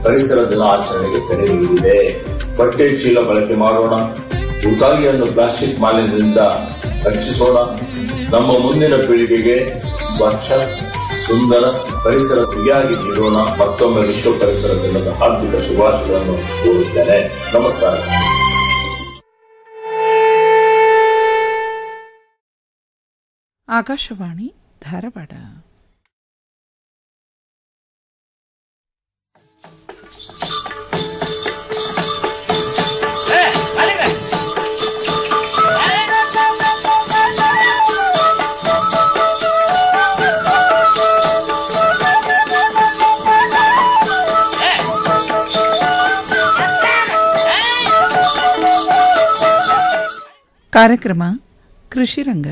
ಪರಿಸರ ದಿನಾಚರಣೆಗೆ ಕರೆ ನೀಡಿದೆ ಬಟ್ಟೆ ಚೀಲ ಬಳಕೆ ಮಾಡೋಣ ಉತಾಗಿಯನ್ನು ಪ್ಲಾಸ್ಟಿಕ್ ಮಾಲಿನ್ಯದಿಂದ ರಕ್ಷಿಸೋಣ ನಮ್ಮ ಮುಂದಿನ ಪೀಳಿಗೆಗೆ ಸ್ವಚ್ಛ ಸುಂದರ ಪರಿಸರ ಪ್ರಿಯಾಗಿ ನೀಡೋಣ ಮತ್ತೊಮ್ಮೆ ವಿಶ್ವ ಪರಿಸರ ದಿನದ ಹಾರ್ದಿಕ ಶುಭಾಶಯಗಳನ್ನು ಕೋರುತ್ತೇನೆ ನಮಸ್ಕಾರ ಆಕಾಶವಾಣಿ ಧಾರವಾಡ ಕಾರ್ಯಕ್ರಮ ಕೃಷಿ ರಂಗ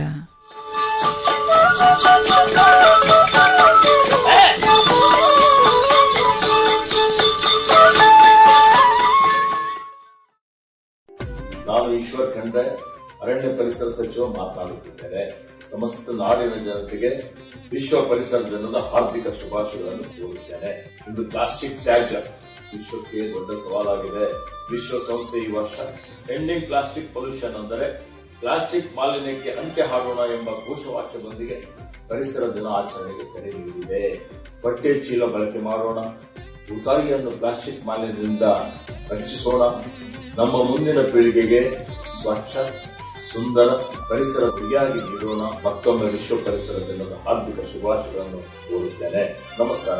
ನಾನು ಈಶ್ವರ್ ಖಂಡ್ರೆ ಅರಣ್ಯ ಪರಿಸರ ಸಚಿವ ಮಾತನಾಡುತ್ತಿದ್ದೇನೆ ಸಮಸ್ತ ನಾಡಿನ ಜನತೆಗೆ ವಿಶ್ವ ಪರಿಸರ ದಿನದ ಹಾರ್ದಿಕ ಶುಭಾಶಯಗಳನ್ನು ಕೋರುತ್ತೇನೆ ಇಂದು ಪ್ಲಾಸ್ಟಿಕ್ ತ್ಯಾಜ್ಯ ವಿಶ್ವಕ್ಕೆ ದೊಡ್ಡ ಸವಾಲಾಗಿದೆ ವಿಶ್ವಸಂಸ್ಥೆ ಈ ವರ್ಷ ಎಂಡಿಂಗ್ ಪ್ಲಾಸ್ಟಿಕ್ ಪೊಲ್ಯೂಷನ್ ಅಂದರೆ ಪ್ಲಾಸ್ಟಿಕ್ ಮಾಲಿನ್ಯಕ್ಕೆ ಅಂತ್ಯ ಹಾಡೋಣ ಎಂಬ ಘೋಷವಾಕ್ಯದೊಂದಿಗೆ ಪರಿಸರ ದಿನ ಆಚರಣೆಗೆ ಕರೆ ನೀಡಿದೆ ಬಟ್ಟೆ ಚೀಲ ಬಳಕೆ ಮಾಡೋಣ ಉತಾಗಿಯನ್ನು ಪ್ಲಾಸ್ಟಿಕ್ ಮಾಲಿನ್ಯದಿಂದ ರಕ್ಷಿಸೋಣ ನಮ್ಮ ಮುಂದಿನ ಪೀಳಿಗೆಗೆ ಸ್ವಚ್ಛ ಸುಂದರ ಪರಿಸರ ಪ್ರಿಯಾಗಿ ನೀಡೋಣ ಮತ್ತೊಮ್ಮೆ ವಿಶ್ವ ಪರಿಸರ ದಿನದ ಹಾರ್ದಿಕ ಶುಭಾಶಯಗಳನ್ನು ಕೋರುತ್ತೇನೆ ನಮಸ್ಕಾರ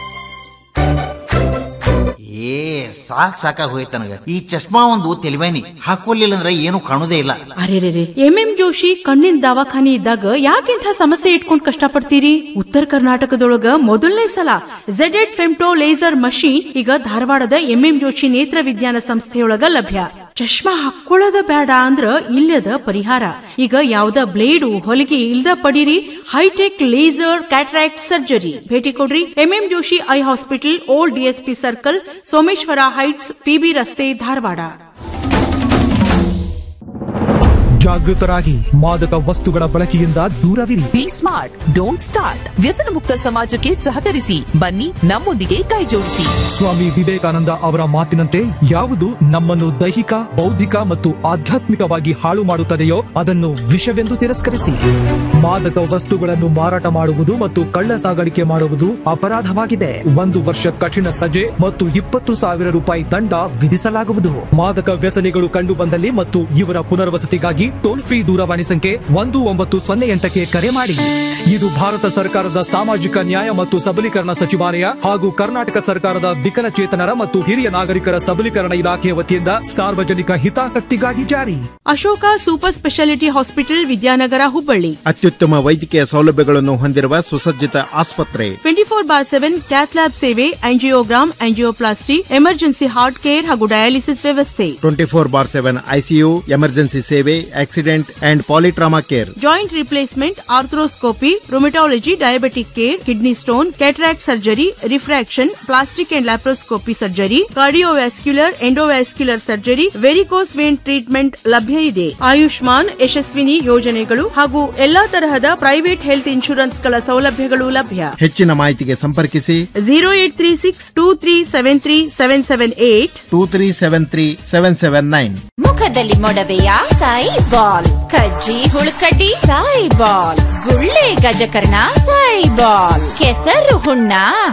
ಏ ಸಾಕ್ ಸಾಕಾಗ್ ಹೋಯ್ತು ನನಗ ಈ ಚಶ್ಮಾ ಒಂದು ತೆಲಿವೇನಿ ಹಾಕೊಲಿಲ್ಲ ಅಂದ್ರೆ ಏನು ಕಾಣುದೇ ಇಲ್ಲ ಅರೆರೆರೆ ಎಂ ಎಂ ಜೋಶಿ ಕಣ್ಣಿನ ದವಾಖಾನಿ ಇದ್ದಾಗ ಯಾಕಿಂಥ ಸಮಸ್ಯೆ ಇಟ್ಕೊಂಡ್ ಕಷ್ಟಪಡ್ತೀರಿ ಉತ್ತರ ಕರ್ನಾಟಕದೊಳಗ ಮೊದಲನೇ ಸಲ ಝೆಡೆಡ್ ಫೆಮ್ಟೋ ಲೇಸರ್ ಮಷೀನ್ ಈಗ ಧಾರವಾಡದ ಎಂ ಎಂ ಜೋಶಿ ನೇತ್ರ ವಿಜ್ಞಾನ ಸಂಸ್ಥೆಯೊಳಗ ಲಭ್ಯ ಚಶ್ಮಾ ಹಾಕೊಳ್ಳೋದ ಬೇಡ ಅಂದ್ರ ಇಲ್ಲದ ಪರಿಹಾರ ಈಗ ಯಾವ್ದ ಬ್ಲೇಡು ಹೊಲಿಗೆ ಇಲ್ದ ಪಡೀರಿ ಹೈಟೆಕ್ ಲೇಸರ್ ಕ್ಯಾಟ್ರಾಕ್ಟ್ ಸರ್ಜರಿ ಭೇಟಿ ಕೊಡ್ರಿ MM Joshi eye hospital old DSP circle Someshwara heights PB ರಸ್ತೆ ಧಾರವಾಡ ಜಾಗೃತರಾಗಿ ಮಾದಕ ವಸ್ತುಗಳ ಬಳಕೆಯಿಂದ ದೂರವಿರಿ ಬಿ ಸ್ಮಾರ್ಟ್ ಡೋಂಟ್ ಸ್ಟಾರ್ಟ್ ವ್ಯಸನ ಮುಕ್ತ ಸಮಾಜಕ್ಕೆ ಸಹಕರಿಸಿ ಬನ್ನಿ ನಮ್ಮೊಂದಿಗೆ ಕೈ ಜೋಡಿಸಿ ಸ್ವಾಮಿ ವಿವೇಕಾನಂದ ಅವರ ಮಾತಿನಂತೆ ಯಾವುದು ನಮ್ಮನ್ನು ದೈಹಿಕ ಬೌದ್ಧಿಕ ಮತ್ತು ಆಧ್ಯಾತ್ಮಿಕವಾಗಿ ಹಾಳು ಮಾಡುತ್ತದೆಯೋ ಅದನ್ನು ವಿಷವೆಂದು ತಿರಸ್ಕರಿಸಿ ಮಾದಕ ವಸ್ತುಗಳನ್ನು ಮಾರಾಟ ಮಾಡುವುದು ಮತ್ತು ಕಳ್ಳ ಸಾಗಾಣಿಕೆ ಮಾಡುವುದು ಅಪರಾಧವಾಗಿದೆ ಒಂದು ವರ್ಷ ಕಠಿಣ ಸಜೆ ಮತ್ತು ಇಪ್ಪತ್ತು ಸಾವಿರ ರೂಪಾಯಿ ದಂಡ ವಿಧಿಸಲಾಗುವುದು ಮಾದಕ ವ್ಯಸನಿಗಳು ಕಂಡು ಬಂದಲ್ಲಿ ಮತ್ತು ಇವರ ಪುನರ್ವಸತಿಗಾಗಿ ಟೋಲ್ ಫ್ರೀ ದೂರವಾಣಿ ಸಂಖ್ಯೆ ಒಂದು ಒಂಬತ್ತು ಸೊನ್ನೆ ಎಂಟಕ್ಕೆ ಕರೆ ಮಾಡಿ ಇದು ಭಾರತ ಸರ್ಕಾರದ ಸಾಮಾಜಿಕ ನ್ಯಾಯ ಮತ್ತು ಸಬಲೀಕರಣ ಸಚಿವಾಲಯ ಹಾಗೂ ಕರ್ನಾಟಕ ಸರ್ಕಾರದ ವಿಕಲಚೇತನರ ಮತ್ತು ಹಿರಿಯ ನಾಗರಿಕರ ಸಬಲೀಕರಣ ಇಲಾಖೆಯ ವತಿಯಿಂದ ಸಾರ್ವಜನಿಕ ಹಿತಾಸಕ್ತಿಗಾಗಿ ಜಾರಿ Ashoka super speciality hospital Vidyanagar Hubballi ಅತ್ಯುತ್ತಮ ವೈದ್ಯಕೀಯ ಸೌಲಭ್ಯಗಳನ್ನು ಹೊಂದಿರುವ ಸುಸಜ್ಜಿತ ಆಸ್ಪತ್ರೆ twenty four bar seven cath lab ಸೇವೆ angiogram angioplasty emergency heart care ಹಾಗೂ ಡಯಾಲಿಸಿಸ್ ವ್ಯವಸ್ಥೆ twenty four bar seven ICU emergency ಸೇವೆ accident and polytrauma care joint replacement arthroscopy rheumatology diabetic care kidney stone cataract surgery refraction plastic and laparoscopy surgery cardiovascular endovascular surgery varicose vein treatment ಲಭ್ಯ ಇದೆ ಆಯುಷ್ಮಾನ್ ಯಶಸ್ವಿನಿ ಯೋಜನೆಗಳು ಹಾಗೂ ಎಲ್ಲಾ ತರಹದ private health ಇನ್ಶೂರೆನ್ಸ್ಗಳ ಸೌಲಭ್ಯಗಳು ಲಭ್ಯ ಹೆಚ್ಚಿನ ಮಾಹಿತಿಗೆ ಸಂಪರ್ಕಿಸಿ zero eight three six two three seven three seven seven eight two three seven three seven seven nine ಮುಖದಲ್ಲಿ ಮೊಡವೆಯ ಸಾಯಿ ಬಾಲ್ ಕಜ್ಜಿ ಹುಳುಕಡ್ಡಿ ಸಾಯಿ ಬಾಲ್ ಗುಳ್ಳೆ ಗಜಕರ್ಣ ಸಾಯಿ ಬಾಲ್ ಕೆಸರು ಹುಣ್ಣ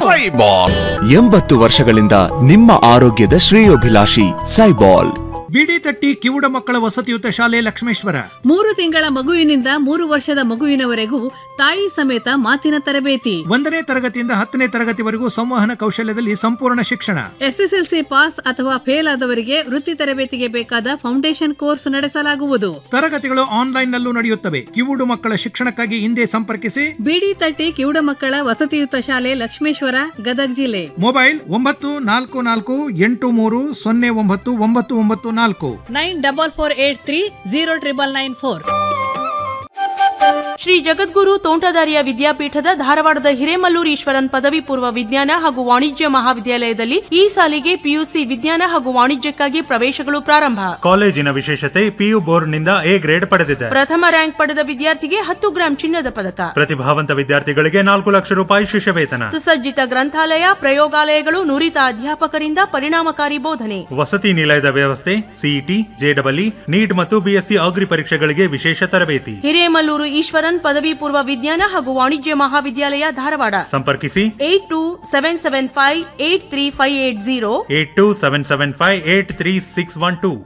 ಎಂಬತ್ತು ವರ್ಷಗಳಿಂದ ನಿಮ್ಮ ಆರೋಗ್ಯದ ಶ್ರೇಯೋಭಿಲಾಷಿ ಸೈಬಾಲ್ ಬಿಡಿ ತಟ್ಟಿ ಕಿವುಡ ಮಕ್ಕಳ ವಸತಿಯುತ ಶಾಲೆ ಲಕ್ಷ್ಮೇಶ್ವರ ಮೂರು ತಿಂಗಳ ಮಗುವಿನಿಂದ ಮೂರು ವರ್ಷದ ಮಗುವಿನವರೆಗೂ ತಾಯಿ ಸಮೇತ ಮಾತಿನ ತರಬೇತಿ ಒಂದನೇ ತರಗತಿಯಿಂದ ಹತ್ತನೇ ತರಗತಿವರೆಗೂ ಸಂವಹನ ಕೌಶಲ್ಯದಲ್ಲಿ ಸಂಪೂರ್ಣ ಶಿಕ್ಷಣ ಎಸ್ಎಸ್ಎಲ್ಸಿ ಪಾಸ್ ಅಥವಾ ಫೇಲ್ ಆದವರಿಗೆ ವೃತ್ತಿ ತರಬೇತಿಗೆ ಬೇಕಾದ ಫೌಂಡೇಶನ್ ಕೋರ್ಸ್ ನಡೆಸಲಾಗುವುದು ತರಗತಿಗಳು ಆನ್ಲೈನ್ ನಲ್ಲೂ ನಡೆಯುತ್ತವೆ ಕಿವುಡು ಮಕ್ಕಳ ಶಿಕ್ಷಣಕ್ಕಾಗಿ ಹಿಂದೆ ಸಂಪರ್ಕಿಸಿ ಬಿಡಿ ತಟ್ಟಿ ಕಿವುಡ ಮಕ್ಕಳ ವಸತಿಯುತ ಶಾಲೆ ಲಕ್ಷ್ಮೇಶ್ವರ ಗದಗ್ ಜಿಲ್ಲೆ ಮೊಬೈಲ್ ಒಂಬತ್ತು ನಾಲ್ಕು ನಾಲ್ಕು ಎಂಟು ಮೂರು ಸೊನ್ನೆ ಒಂಬತ್ತು ಒಂಬತ್ತು ಒಂಬತ್ತು ನಾಲ್ಕು nine double four eight three zero triple nine four Shri Jagadguru Tontadarya ವಿದ್ಯಾಪೀಠದ ಧಾರವಾಡದ ಹಿರೇಮಲ್ಲೂರು ಈಶ್ವರನ್ ಪದವಿ ಪೂರ್ವ ವಿಜ್ಞಾನ ಹಾಗೂ ವಾಣಿಜ್ಯ ಮಹಾವಿದ್ಯಾಲಯದಲ್ಲಿ ಈ ಸಾಲಿಗೆ ಪಿಯುಸಿ ವಿಜ್ಞಾನ ಹಾಗೂ ವಾಣಿಜ್ಯಕ್ಕಾಗಿ ಪ್ರವೇಶಗಳು ಪ್ರಾರಂಭ ಕಾಲೇಜಿನ ವಿಶೇಷತೆ ಪಿಯು ಬೋರ್ಡ್ನಿಂದ ಎ ಗ್ರೇಡ್ ಪಡೆದಿದೆ ಪ್ರಥಮ ರ್ಯಾಂಕ್ ಪಡೆದ ವಿದ್ಯಾರ್ಥಿಗೆ ಹತ್ತು ಗ್ರಾಂ ಚಿನ್ನದ ಪದಕ ಪ್ರತಿಭಾವಂತ ವಿದ್ಯಾರ್ಥಿಗಳಿಗೆ ನಾಲ್ಕು ಲಕ್ಷ ರೂಪಾಯಿ ಶಿಷ್ಯ ವೇತನ ಸುಸಜ್ಜಿತ ಗ್ರಂಥಾಲಯ ಪ್ರಯೋಗಾಲಯಗಳು ನುರಿತ ಅಧ್ಯಾಪಕರಿಂದ ಪರಿಣಾಮಕಾರಿ ಬೋಧನೆ ವಸತಿ ನಿಲಯದ ವ್ಯವಸ್ಥೆ ಸಿಇಟಿ ಜೆಡಬ್ಲ್ಇ ನೀಟ್ ಮತ್ತು ಬಿಎಸ್ಸಿ ಅಗ್ರಿ ಪರೀಕ್ಷೆಗಳಿಗೆ ವಿಶೇಷ ತರಬೇತಿ ಹಿರೇಮಲ್ಲೂರು ಈಶ್ವರನ್ ಪದವಿ ಪೂರ್ವ ವಿಜ್ಞಾನ ಹಾಗೂ ವಾಣಿಜ್ಯ ಮಹಾವಿದ್ಯಾಲಯ ಧಾರವಾಡ ಸಂಪರ್ಕಿಸಿ eight two seven seven five eight three five eight zero eight two seven seven five eight three six one two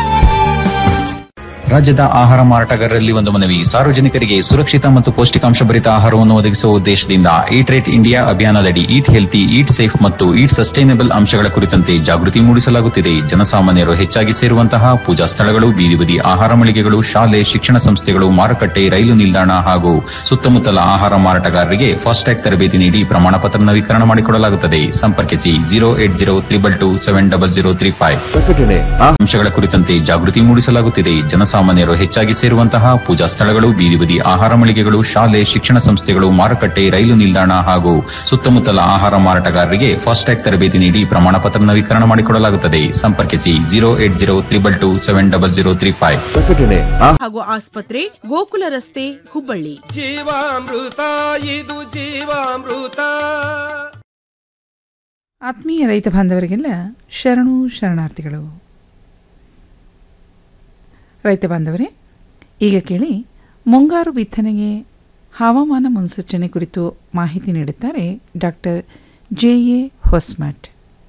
ರಾಜ್ಯದ ಆಹಾರ ಮಾರಾಟಗಾರರಲ್ಲಿ ಒಂದು ಮನವಿ ಸಾರ್ವಜನಿಕರಿಗೆ ಸುರಕ್ಷಿತ ಮತ್ತು ಪೌಷ್ಟಿಕಾಂಶ ಭರಿತ ಆಹಾರವನ್ನು ಒದಗಿಸುವ ಉದ್ದೇಶದಿಂದ ಈಟ್ ರೇಟ್ ಇಂಡಿಯಾ ಅಭಿಯಾನದಡಿ ಈಟ್ ಹೆಲ್ತಿ ಈಟ್ ಸೇಫ್ ಮತ್ತು ಈಟ್ ಸಸ್ಟೈನಬಲ್ ಅಂಶಗಳ ಕುರಿತಂತೆ ಜಾಗೃತಿ ಮೂಡಿಸಲಾಗುತ್ತಿದೆ ಜನಸಾಮಾನ್ಯರು ಹೆಚ್ಚಾಗಿ ಸೇರುವಂತಹ ಪೂಜಾ ಸ್ಥಳಗಳು ಬೀದಿ ಬದಿ ಆಹಾರ ಮಳಿಗೆಗಳು ಶಾಲೆ ಶಿಕ್ಷಣ ಸಂಸ್ಥೆಗಳು ಮಾರುಕಟ್ಟೆ ರೈಲು ನಿಲ್ದಾಣ ಹಾಗೂ ಸುತ್ತಮುತ್ತಲ ಆಹಾರ ಮಾರಾಟಗಾರರಿಗೆ ಫಾಸ್ಟ್ಯಾಗ್ ತರಬೇತಿ ನೀಡಿ ಪ್ರಮಾಣ ಪತ್ರ ನವೀಕರಣ ಮಾಡಿಕೊಡಲಾಗುತ್ತದೆ ಸಂಪರ್ಕಿಸಿ zero eight zero triple two seven double zero three five ಅಂಶಗಳ ಕುರಿತಂತೆ ಜಾಗೃತಿ ಮೂಡಿಸಲಾಗುತ್ತಿದೆ ಜನಸಾಮಾನ್ಯರು ಹೆಚ್ಚಾಗಿ ಸೇರುವಂತಹ ಪೂಜಾ ಸ್ಥಳಗಳು ಬೀದಿ ಬದಿ ಆಹಾರ ಮಳಿಗೆಗಳು ಶಾಲೆ ಶಿಕ್ಷಣ ಸಂಸ್ಥೆಗಳು ಮಾರುಕಟ್ಟೆ ರೈಲು ನಿಲ್ದಾಣ ಹಾಗೂ ಸುತ್ತಮುತ್ತಲ ಆಹಾರ ಮಾರಾಟಗಾರರಿಗೆ ಫಾಸ್ಟ್ಯಾಗ್ ತರಬೇತಿ ನೀಡಿ ಪ್ರಮಾಣ ಪತ್ರ ನವೀಕರಣ ಮಾಡಿಕೊಡಲಾಗುತ್ತದೆ ಸಂಪರ್ಕಿಸಿ zero eight zero triple two seven double zero three five ಹಾಗೂ ಆಸ್ಪತ್ರೆ ಗೋಕುಲ ರಸ್ತೆ ಹುಬ್ಬಳ್ಳಿ ಜೀವಾಮೃತ ಇದು ಜೀವಾಮೃತ ಆತ್ಮೀಯ ರೈತ ಬಾಂಧವರಿಗೆಲ್ಲ ಶರಣು ಶರಣಾರ್ಥಿಗಳು ರೈತ ಬಾಂಧವರೇ ಈಗ ಕೇಳಿ ಮುಂಗಾರು ಬಿತ್ತನೆಗೆ ಹವಾಮಾನ ಮುನ್ಸೂಚನೆ ಕುರಿತು ಮಾಹಿತಿ ನೀಡುತ್ತಾರೆ ಡಾಕ್ಟರ್ ಜೆ ಎ ಹೊಸ್ಮಠ್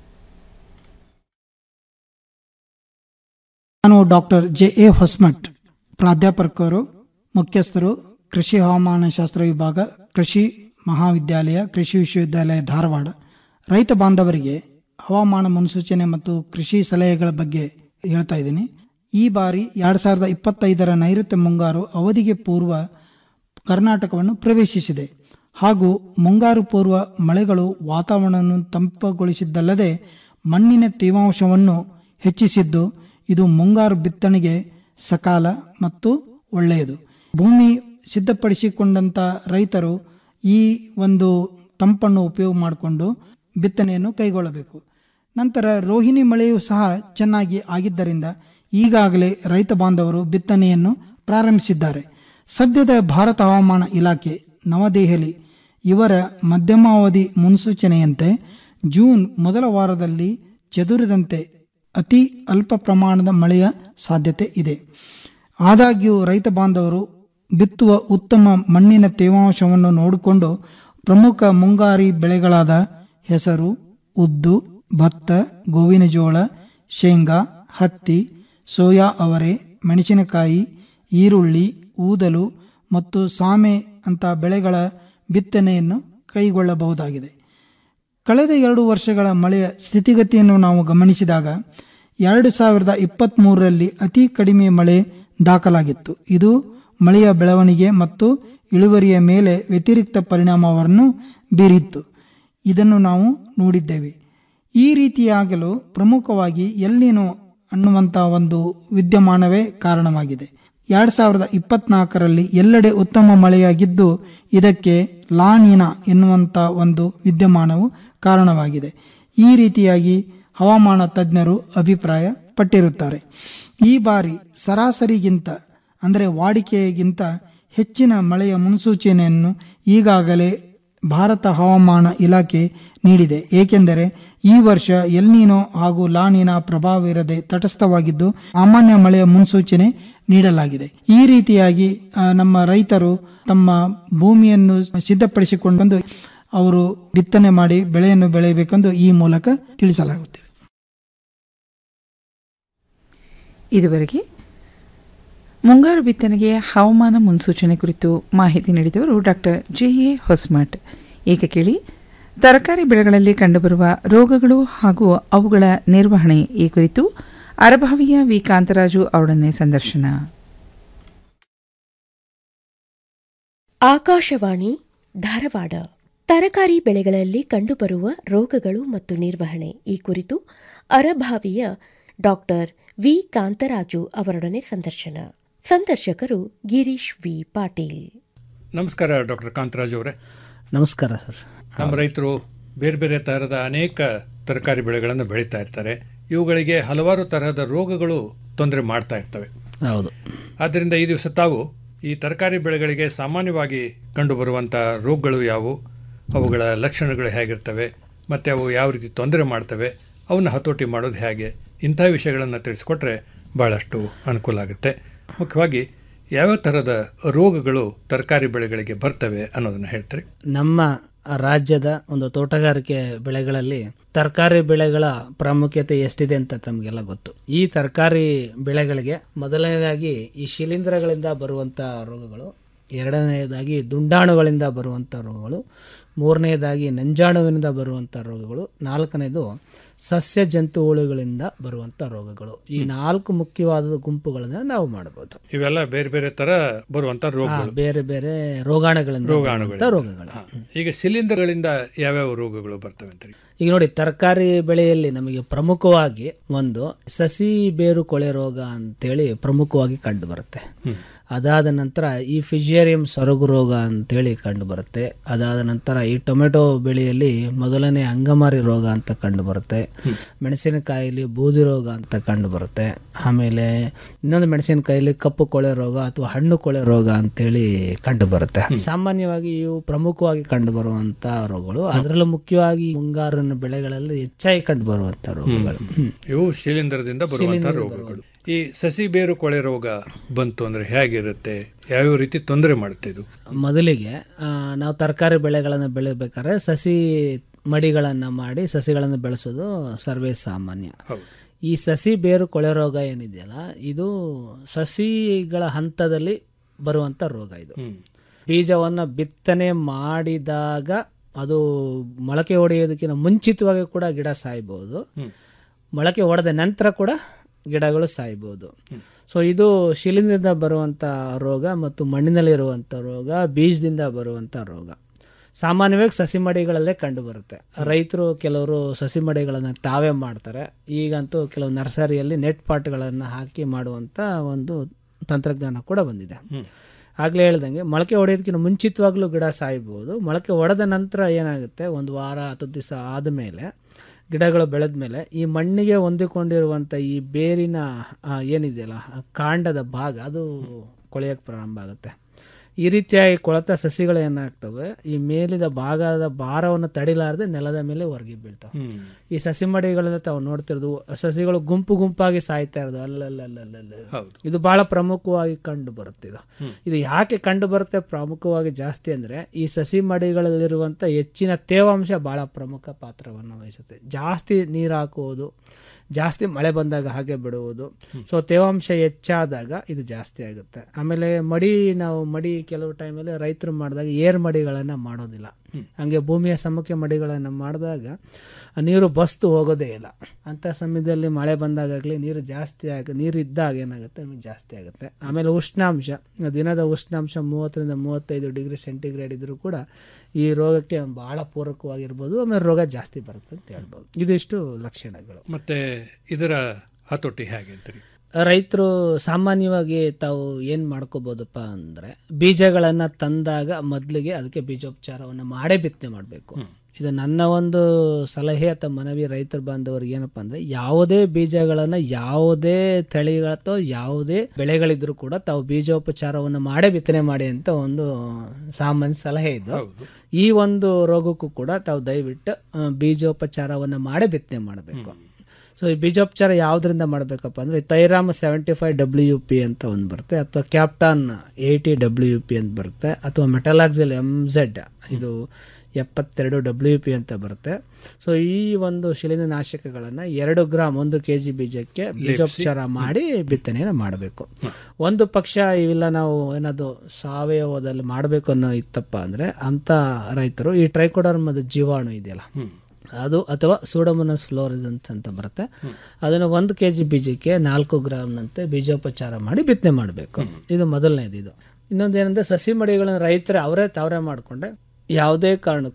ನಾನು ಡಾಕ್ಟರ್ ಜೆ ಎ ಹೊಸ್ಮಠ್ ಪ್ರಾಧ್ಯಾಪಕರು ಮುಖ್ಯಸ್ಥರು ಕೃಷಿ ಹವಾಮಾನ ಶಾಸ್ತ್ರ ವಿಭಾಗ ಕೃಷಿ ಮಹಾವಿದ್ಯಾಲಯ ಕೃಷಿ ವಿಶ್ವವಿದ್ಯಾಲಯ ಧಾರವಾಡ ರೈತ ಬಾಂಧವರಿಗೆ ಹವಾಮಾನ ಮುನ್ಸೂಚನೆ ಮತ್ತು ಕೃಷಿ ಸಲಹೆಗಳ ಬಗ್ಗೆ ಹೇಳ್ತಾ ಇದ್ದೀನಿ ಈ ಬಾರಿ ಎರಡು ಸಾವಿರದ ಇಪ್ಪತ್ತೈದರ ನೈಋತ್ಯ ಮುಂಗಾರು ಅವಧಿಗೆ ಪೂರ್ವ ಕರ್ನಾಟಕವನ್ನು ಪ್ರವೇಶಿಸಿದೆ ಹಾಗೂ ಮುಂಗಾರು ಪೂರ್ವ ಮಳೆಗಳು ವಾತಾವರಣವನ್ನು ತಂಪುಗೊಳಿಸಿದ್ದಲ್ಲದೆ ಮಣ್ಣಿನ ತೇವಾಂಶವನ್ನು ಹೆಚ್ಚಿಸಿದ್ದು ಇದು ಮುಂಗಾರು ಬಿತ್ತನೆಗೆ ಸಕಾಲ ಮತ್ತು ಒಳ್ಳೆಯದು ಭೂಮಿ ಸಿದ್ಧಪಡಿಸಿಕೊಂಡಂಥ ರೈತರು ಈ ಒಂದು ತಂಪನ್ನು ಉಪಯೋಗ ಮಾಡಿಕೊಂಡು ಬಿತ್ತನೆಯನ್ನು ಕೈಗೊಳ್ಳಬೇಕು ನಂತರ ರೋಹಿಣಿ ಮಳೆಯೂ ಸಹ ಚೆನ್ನಾಗಿ ಆಗಿದ್ದರಿಂದ ಈಗಾಗಲೇ ರೈತ ಬಾಂಧವರು ಬಿತ್ತನೆಯನ್ನು ಪ್ರಾರಂಭಿಸಿದ್ದಾರೆ ಸದ್ಯದ ಭಾರತ ಹವಾಮಾನ ಇಲಾಖೆ ನವದೆಹಲಿ ಇವರ ಮಧ್ಯಮಾವಧಿ ಮುನ್ಸೂಚನೆಯಂತೆ ಜೂನ್ ಮೊದಲ ವಾರದಲ್ಲಿ ಚದುರಿದಂತೆ ಅತಿ ಅಲ್ಪ ಪ್ರಮಾಣದ ಮಳೆಯ ಸಾಧ್ಯತೆ ಇದೆ ಆದಾಗ್ಯೂ ರೈತ ಬಾಂಧವರು ಬಿತ್ತುವ ಉತ್ತಮ ಮಣ್ಣಿನ ತೇವಾಂಶವನ್ನು ನೋಡಿಕೊಂಡು ಪ್ರಮುಖ ಮುಂಗಾರಿ ಬೆಳೆಗಳಾದ ಹೆಸರು ಉದ್ದು ಭತ್ತ ಗೋವಿನ ಜೋಳ ಶೇಂಗಾ ಹತ್ತಿ ಸೋಯಾ ಅವರೆ ಮೆಣಸಿನಕಾಯಿ ಈರುಳ್ಳಿ ಊದಲು ಮತ್ತು ಸಾಮೆ ಅಂತ ಬೆಳೆಗಳ ಬಿತ್ತನೆಯನ್ನು ಕೈಗೊಳ್ಳಬಹುದಾಗಿದೆ ಕಳೆದ ಎರಡು ವರ್ಷಗಳ ಮಳೆಯ ಸ್ಥಿತಿಗತಿಯನ್ನು ನಾವು ಗಮನಿಸಿದಾಗ ಎರಡು ಸಾವಿರದ ಇಪ್ಪತ್ತ್ಮೂರರಲ್ಲಿ ಅತಿ ಕಡಿಮೆ ಮಳೆ ದಾಖಲಾಗಿತ್ತು ಇದು ಮಳೆಯ ಬೆಳವಣಿಗೆ ಮತ್ತು ಇಳುವರಿಯ ಮೇಲೆ ವ್ಯತಿರಿಕ್ತ ಪರಿಣಾಮವನ್ನು ಬೀರಿತ್ತು ಇದನ್ನು ನಾವು ನೋಡಿದ್ದೇವೆ ಈ ರೀತಿಯಾಗಲು ಪ್ರಮುಖವಾಗಿ ಎಲ್ಲಿನೋ ಅನ್ನುವಂಥ ಒಂದು ವಿದ್ಯಮಾನವೇ ಕಾರಣವಾಗಿದೆ ಎರಡು ಸಾವಿರದ ಇಪ್ಪತ್ನಾಲ್ಕರಲ್ಲಿ ಎಲ್ಲೆಡೆ ಉತ್ತಮ ಮಳೆಯಾಗಿದ್ದು ಇದಕ್ಕೆ ಲಾನಿನ ಎನ್ನುವಂಥ ಒಂದು ವಿದ್ಯಮಾನವು ಕಾರಣವಾಗಿದೆ ಈ ರೀತಿಯಾಗಿ ಹವಾಮಾನ ತಜ್ಞರು ಅಭಿಪ್ರಾಯ ಪಟ್ಟಿರುತ್ತಾರೆ ಈ ಬಾರಿ ಸರಾಸರಿಗಿಂತ ಅಂದರೆ ವಾಡಿಕೆಗಿಂತ ಹೆಚ್ಚಿನ ಮಳೆಯ ಮುನ್ಸೂಚನೆಯನ್ನು ಈಗಾಗಲೇ ಭಾರತ ಹವಾಮಾನ ಇಲಾಖೆ ನೀಡಿದೆ ಏಕೆಂದರೆ ಈ ವರ್ಷ ಎಲ್ನೀನೋ ಹಾಗೂ ಲಾನಿನ ಪ್ರಭಾವ ಇರದೆ ತಟಸ್ಥವಾಗಿದ್ದು ಸಾಮಾನ್ಯ ಮಳೆಯ ಮುನ್ಸೂಚನೆ ನೀಡಲಾಗಿದೆ ಈ ರೀತಿಯಾಗಿ ಆ, ನಮ್ಮ ರೈತರು ತಮ್ಮ ಭೂಮಿಯನ್ನು ಸಿದ್ಧಪಡಿಸಿಕೊಂಡು ಬಂದು ಅವರು ಬಿತ್ತನೆ ಮಾಡಿ ಬೆಳೆಯನ್ನು ಬೆಳೆಯಬೇಕೆಂದು ಈ ಮೂಲಕ ತಿಳಿಸಲಾಗುತ್ತದೆ ಇದುವರೆಗೆ ಮುಂಗಾರು ಬಿತ್ತನೆಗೆ ಹವಾಮಾನ ಮುನ್ಸೂಚನೆ ಕುರಿತು ಮಾಹಿತಿ ನೀಡಿದವರು ಡಾಕ್ಟರ್ ಜೆ ಎ ಹೊಸ್ಮಠ್ ಈಗ ಕೇಳಿ ತರಕಾರಿ ಬೆಳೆಗಳಲ್ಲಿ ಕಂಡುಬರುವ ರೋಗಗಳು ಹಾಗೂ ಅವುಗಳ ನಿರ್ವಹಣೆ ಈ ಕುರಿತು ಅರಭಾವಿಯ ವಿ ಕಾಂತರಾಜು ಅವರೊಡನೆ ಸಂದರ್ಶನ ಆಕಾಶವಾಣಿ ಧಾರವಾಡ ತರಕಾರಿ ಬೆಳೆಗಳಲ್ಲಿ ಕಂಡುಬರುವ ರೋಗಗಳು ಮತ್ತು ನಿರ್ವಹಣೆ ಈ ಕುರಿತು ಅರಭಾವಿಯ ಡಾಕ್ಟರ್ ವಿ ಕಾಂತರಾಜು ಅವರೊಡನೆ ಸಂದರ್ಶನ ಸಂದರ್ಶಕರು ಗಿರೀಶ್ ವಿ ಪಾಟೀಲ್ ನಮಸ್ಕಾರ ಡಾಕ್ಟರ್ ಕಾಂತರಾಜ್ ಅವರೇ ನಮಸ್ಕಾರ ಸರ್ ನಮ್ಮ ರೈತರು ಬೇರೆ ಬೇರೆ ತರಹದ ಅನೇಕ ತರಕಾರಿ ಬೆಳೆಗಳನ್ನು ಬೆಳೀತಾ ಇರ್ತಾರೆ ಇವುಗಳಿಗೆ ಹಲವಾರು ತರಹದ ರೋಗಗಳು ತೊಂದರೆ ಮಾಡ್ತಾ ಇರ್ತವೆ ಹೌದು ಆದ್ದರಿಂದ ಈ ದಿವಸ ತಾವು ಈ ತರಕಾರಿ ಬೆಳೆಗಳಿಗೆ ಸಾಮಾನ್ಯವಾಗಿ ಕಂಡುಬರುವಂಥ ರೋಗಗಳು ಯಾವುವು ಅವುಗಳ ಲಕ್ಷಣಗಳು ಹೇಗಿರ್ತವೆ ಮತ್ತು ಅವು ಯಾವ ರೀತಿ ತೊಂದರೆ ಮಾಡ್ತವೆ ಅವನ್ನ ಹತೋಟಿ ಮಾಡೋದು ಹೇಗೆ ಇಂಥ ವಿಷಯಗಳನ್ನು ತಿಳಿಸ್ಕೊಟ್ರೆ ಭಾಳಷ್ಟು ಅನುಕೂಲ ಆಗುತ್ತೆ ಮುಖ್ಯವಾಗಿ ಯಾವ್ಯಾವ ಥರದ ರೋಗಗಳು ತರಕಾರಿ ಬೆಳೆಗಳಿಗೆ ಬರ್ತವೆ ಅನ್ನೋದನ್ನು ಹೇಳ್ತಾರೆ ನಮ್ಮ ರಾಜ್ಯದ ಒಂದು ತೋಟಗಾರಿಕೆ ಬೆಳೆಗಳಲ್ಲಿ ತರಕಾರಿ ಬೆಳೆಗಳ ಪ್ರಾಮುಖ್ಯತೆ ಎಷ್ಟಿದೆ ಅಂತ ತಮಗೆಲ್ಲ ಗೊತ್ತು ಈ ತರಕಾರಿ ಬೆಳೆಗಳಿಗೆ ಮೊದಲನೇದಾಗಿ ಈ ಶಿಲೀಂಧ್ರಗಳಿಂದ ಬರುವಂಥ ರೋಗಗಳು ಎರಡನೆಯದಾಗಿ ದುಂಡಾಣುಗಳಿಂದ ಬರುವಂಥ ರೋಗಗಳು ಮೂರನೆಯದಾಗಿ ನಂಜಾಣುವಿನಿಂದ ಬರುವಂಥ ರೋಗಗಳು ನಾಲ್ಕನೇದು ಸಸ್ಯ ಜಂತು ಹುಳುಗಳಿಂದ ಬರುವಂಥ ರೋಗಗಳು ಈ ನಾಲ್ಕು ಮುಖ್ಯವಾದ ಗುಂಪುಗಳನ್ನ ನಾವು ಮಾಡಬಹುದು ಇವೆಲ್ಲ ಬೇರೆ ಬೇರೆ ಥರ ಬರುವಂಥ ರೋಗಗಳು ಬೇರೆ ಬೇರೆ ರೋಗಾಣುಗಳಿಂದ ರೋಗಾಣುಗಳು ಬರುವಂಥ ರೋಗಗಳು ಹಾ. ಈಗ ಶಿಲೀಂಧ್ರಗಳಿಂದ ಯಾವ್ಯಾವ ರೋಗಗಳು ಬರ್ತವೆ ಅಂತ ಈಗ ನೋಡಿ ತರಕಾರಿ ಬೆಳೆಯಲ್ಲಿ ನಮಗೆ ಪ್ರಮುಖವಾಗಿ ಒಂದು ಸಸಿ ಬೇರು ಕೊಳೆ ರೋಗ ಅಂತೇಳಿ ಪ್ರಮುಖವಾಗಿ ಕಂಡು ಬರುತ್ತೆ ಅದಾದ ನಂತರ ಈ ಫಿಜಿಯರಿಯಂ ಸೊರಗು ರೋಗ ಅಂತೇಳಿ ಕಂಡು ಬರುತ್ತೆ ಅದಾದ ನಂತರ ಈ ಟೊಮೆಟೊ ಬೆಳೆಯಲ್ಲಿ ಮೊದಲನೇ ಅಂಗಮಾರಿ ರೋಗ ಅಂತ ಕಂಡು ಬರುತ್ತೆ ಮೆಣಸಿನಕಾಯಿಲಿ ಬೂದಿ ರೋಗ ಅಂತ ಕಂಡು ಬರುತ್ತೆ ಆಮೇಲೆ ಇನ್ನೊಂದು ಮೆಣಸಿನಕಾಯಿಲಿ ಕಪ್ಪು ಕೊಳೆ ರೋಗ ಅಥವಾ ಹಣ್ಣು ಕೊಳೆ ರೋಗ ಅಂತೇಳಿ ಕಂಡು ಬರುತ್ತೆ ಸಾಮಾನ್ಯವಾಗಿ ಇವು ಪ್ರಮುಖವಾಗಿ ಕಂಡು ಬರುವಂತ ರೋಗಗಳು ಅದರಲ್ಲೂ ಮುಖ್ಯವಾಗಿ ಮುಂಗಾರಿನ ಬೆಳೆಗಳಲ್ಲಿ ಹೆಚ್ಚಾಗಿ ಕಂಡು ಬರುವಂತ ರೋಗಗಳು ಹ್ಮ್. ಇವು ಶಿಲೀಂಧ್ರದಿಂದ ಬರುವಂಥ ಶಿಲೀಂಧ್ರದಿಂದ ರೋಗಗಳು ಈ ಸಸಿ ಬೇರು ಕೊಳೆ ರೋಗ ಬಂತು ಅಂದ್ರೆ ಹೇಗಿರುತ್ತೆ ಯಾವ್ಯಾವ ರೀತಿ ತೊಂದರೆ ಮಾಡುತ್ತೆ ಇದು ಮೊದಲಿಗೆ ಆ, ನಾವು ತರಕಾರಿ ಬೆಳೆಗಳನ್ನು ಬೆಳಿಬೇಕಾದ್ರೆ ಸಸಿ ಮಡಿಗಳನ್ನು ಮಾಡಿ ಸಸಿಗಳನ್ನು ಬೆಳೆಸೋದು ಸರ್ವೇ ಸಾಮಾನ್ಯ ಈ ಸಸಿ ಬೇರು ಕೊಳೆ ರೋಗ ಏನಿದೆಯಲ್ಲ ಇದು ಸಸಿಗಳ ಹಂತದಲ್ಲಿ ಬರುವಂಥ ರೋಗ ಇದು ಬೀಜವನ್ನು ಬಿತ್ತನೆ ಮಾಡಿದಾಗ ಅದು ಮೊಳಕೆ ಹೊಡೆಯೋದಕ್ಕಿಂತ ಮುಂಚಿತವಾಗಿ ಕೂಡ ಗಿಡ ಸಾಯ್ಬೋದು ಮೊಳಕೆ ಹೊಡೆದ ನಂತರ ಕೂಡ ಗಿಡಗಳು ಸಾಯ್ಬೋದು ಸೊ ಇದು ಶಿಲೀಂಧ್ರದಿಂದ ಬರುವಂಥ ರೋಗ ಮತ್ತು ಮಣ್ಣಿನಲ್ಲಿರುವಂಥ ರೋಗ ಬೀಜದಿಂದ ಬರುವಂಥ ರೋಗ ಸಾಮಾನ್ಯವಾಗಿ ಸಸಿ ಮಡಿಗಳಲ್ಲೇ ಕಂಡು ಬರುತ್ತೆ ರೈತರು ಕೆಲವರು ಸಸಿ ಮಡಿಗಳನ್ನು ತಾವೇ ಮಾಡ್ತಾರೆ ಈಗಂತೂ ಕೆಲವು ನರ್ಸರಿಯಲ್ಲಿ ನೆಟ್ ಪಾಟ್ಗಳನ್ನು ಹಾಕಿ ಮಾಡುವಂಥ ಒಂದು ತಂತ್ರಜ್ಞಾನ ಕೂಡ ಬಂದಿದೆ ಆಗಲೇ ಹೇಳ್ದಂಗೆ ಮೊಳಕೆ ಹೊಡೆಯೋದಕ್ಕಿಂತ ಮುಂಚಿತವಾಗ್ಲೂ ಗಿಡ ಸಾಯ್ಬೋದು ಮೊಳಕೆ ಹೊಡೆದ ನಂತರ ಏನಾಗುತ್ತೆ ಒಂದು ವಾರ ಹತ್ತು ದಿವಸ ಆದಮೇಲೆ ಗಿಡಗಳು ಬೆಳೆದ ಮೇಲೆ ಈ ಮಣ್ಣಿಗೆ ಹೊಂದಿಕೊಂಡಿರುವಂಥ ಈ ಬೇರಿನ ಆ, ಏನಿದೆಯಲ್ಲ ಆ ಕಾಂಡದ ಭಾಗ ಅದು ಕೊಳೆಯೋಕ್ಕೆ ಪ್ರಾರಂಭ ಆಗುತ್ತೆ ಈ ರೀತಿಯಾಗಿ ಕೊಳೆತ ಸಸಿಗಳು ಏನಾಗ್ತವೆ ಈ ಮೇಲಿದ ಭಾಗದ ಭಾರವನ್ನು ತಡಿಲಾರದೆ ನೆಲದ ಮೇಲೆ ಹೊರಗೆ ಬೀಳ್ತವೆ ಈ ಸಸಿ ಮಡಿಗಳನ್ನ ತಾವು ನೋಡ್ತಿರೋದು ಸಸಿಗಳು ಗುಂಪು ಗುಂಪಾಗಿ ಸಾಯ್ತಾ ಇರೋದು ಅಲ್ಲಲ್ಲಲ್ಲಲ್ಲ ಇದು ಬಹಳ ಪ್ರಮುಖವಾಗಿ ಕಂಡು ಬರುತ್ತೆ ಇದು ಇದು ಯಾಕೆ ಕಂಡು ಬರುತ್ತೆ ಪ್ರಮುಖವಾಗಿ ಜಾಸ್ತಿ ಅಂದ್ರೆ ಈ ಸಸಿ ಮಡಿಗಳಲ್ಲಿರುವಂಥ ಹೆಚ್ಚಿನ ತೇವಾಂಶ ಬಹಳ ಪ್ರಮುಖ ಪಾತ್ರವನ್ನು ವಹಿಸುತ್ತೆ ಜಾಸ್ತಿ ನೀರು ಹಾಕುವುದು ಜಾಸ್ತಿ ಮಳೆ ಬಂದಾಗ ಹಾಗೆ ಬಿಡುವುದು ಸೊ ತೇವಾಂಶ ಹೆಚ್ಚಾದಾಗ ಇದು ಜಾಸ್ತಿ ಆಗುತ್ತೆ ಆಮೇಲೆ ಮಡಿ ನಾವು ಮಡಿ ಕೆಲವು ಟೈಮಲ್ಲಿ ರೈತರು ಮಾಡಿದಾಗ ಏರ್ ಮಡಿಗಳನ್ನು ಮಾಡೋದಿಲ್ಲ ಹಂಗೆ ಭೂಮಿಯ ಸಮುಖ್ಯ ಮಡಿಗಳನ್ನು ಮಾಡಿದಾಗ ಆ ನೀರು ಬಸ್ತು ಹೋಗೋದೇ ಇಲ್ಲ ಅಂಥ ಸಮಯದಲ್ಲಿ ಮಳೆ ಬಂದಾಗಲಿ ನೀರು ಜಾಸ್ತಿ ಆಗ ನೀರು ಇದ್ದಾಗ ಏನಾಗುತ್ತೆ ನಮಗೆ ಜಾಸ್ತಿ ಆಗುತ್ತೆ ಆಮೇಲೆ ಉಷ್ಣಾಂಶ ದಿನದ ಉಷ್ಣಾಂಶ ಮೂವತ್ತರಿಂದ ಮೂವತ್ತೈದು ಡಿಗ್ರಿ ಸೆಂಟಿಗ್ರೇಡ್ ಇದ್ರೂ ಕೂಡ ಈ ರೋಗಕ್ಕೆ ಬಹಳ ಪೂರಕವಾಗಿರ್ಬೋದು ಆಮೇಲೆ ರೋಗ ಜಾಸ್ತಿ ಬರುತ್ತೆ ಅಂತ ಹೇಳ್ಬೋದು ಇದಿಷ್ಟು ಲಕ್ಷಣಗಳು ಮತ್ತೆ ಇದರ ಹತೋಟಿ ಹೇಗೆ ಅಂತೀರಿ ರೈತರು ಸಾಮಾನ್ಯವಾಗಿ ತಾವು ಏನು ಮಾಡ್ಕೋಬೋದಪ್ಪ ಅಂದರೆ ಬೀಜಗಳನ್ನು ತಂದಾಗ ಮೊದಲಿಗೆ ಅದಕ್ಕೆ ಬೀಜೋಪಚಾರವನ್ನು ಮಾಡೇ ಬಿತ್ತನೆ ಮಾಡಬೇಕು ಇದು ನನ್ನ ಒಂದು ಸಲಹೆ ಅಥವಾ ಮನವಿ ರೈತರ ಬಾಂಧವರಿಗೆ ಏನಪ್ಪ ಅಂದರೆ ಯಾವುದೇ ಬೀಜಗಳನ್ನು ಯಾವುದೇ ತಳಿಗಳ ಅಥವಾ ಯಾವುದೇ ಬೆಳೆಗಳಿದ್ರೂ ಕೂಡ ತಾವು ಬೀಜೋಪಚಾರವನ್ನು ಮಾಡೇ ಬಿತ್ತನೆ ಮಾಡಿ ಅಂತ ಒಂದು ಸಾಮಾನ್ಯ ಸಲಹೆ ಇದು ಈ ಒಂದು ರೋಗಕ್ಕೂ ಕೂಡ ತಾವು ದಯವಿಟ್ಟು ಆ, ಬೀಜೋಪಚಾರವನ್ನು ಮಾಡೇ ಬಿತ್ತನೆ ಮಾಡಬೇಕು ಸೊ ಈ ಬೀಜೋಪಚಾರ ಯಾವುದರಿಂದ ಮಾಡಬೇಕಪ್ಪ ಅಂದರೆ thiram seventy five W U P ಅಂತ ಒಂದು ಬರುತ್ತೆ ಅಥವಾ captan eighty W U P ಅಂತ ಬರುತ್ತೆ ಅಥವಾ ಮೆಟಲಾಕ್ಸಿಲ್ ಎಮ್ ಝೆಡ್ ಇದು ಎಪ್ಪತ್ತೆರಡು ಡಬ್ಲ್ಯೂ ಯು ಪಿ ಅಂತ ಬರುತ್ತೆ ಸೊ ಈ ಒಂದು ಶಿಲೀಂಧ್ರ ನಾಶಕಗಳನ್ನು ಎರಡು ಗ್ರಾಮ್ ಒಂದು ಕೆ ಜಿ ಬೀಜಕ್ಕೆ ಬೀಜೋಪಚಾರ ಮಾಡಿ ಬಿತ್ತನೆಯನ್ನು ಮಾಡಬೇಕು ಒಂದು ಪಕ್ಷ ಇವೆಲ್ಲ ನಾವು ಏನಾದ್ರು ಸಾವಯವದಲ್ಲಿ ಮಾಡಬೇಕು ಅನ್ನೋ ಇತ್ತಪ್ಪ ಅಂದರೆ ಅಂಥ ರೈತರು ಈ ಟ್ರೈಕೋಡರ್ಮದ ಜೀವಾಣು ಇದೆಯಲ್ಲ ಅದು ಅಥವಾ ಸೂಡೋಮೋನಸ್ ಫ್ಲೋರಿಸನ್ಸ್ ಅಂತ ಬರುತ್ತೆ ಅದನ್ನು ಒಂದು ಕೆ ಜಿ ಬೀಜಕ್ಕೆ ನಾಲ್ಕು ಗ್ರಾಮ್ನಂತೆ ಬೀಜೋಪಚಾರ ಮಾಡಿ ಬಿತ್ತನೆ ಮಾಡಬೇಕು ಇದು ಮೊದಲನೇದು ಇದು ಇನ್ನೊಂದು ಏನಂದರೆ ಸಸಿ ಮಡಿಗಳನ್ನು ರೈತರು ಅವರೇ ತಾವರೇ ಮಾಡಿಕೊಂಡೆ ಯಾವುದೇ ಕಾರಣಕ್ಕೂ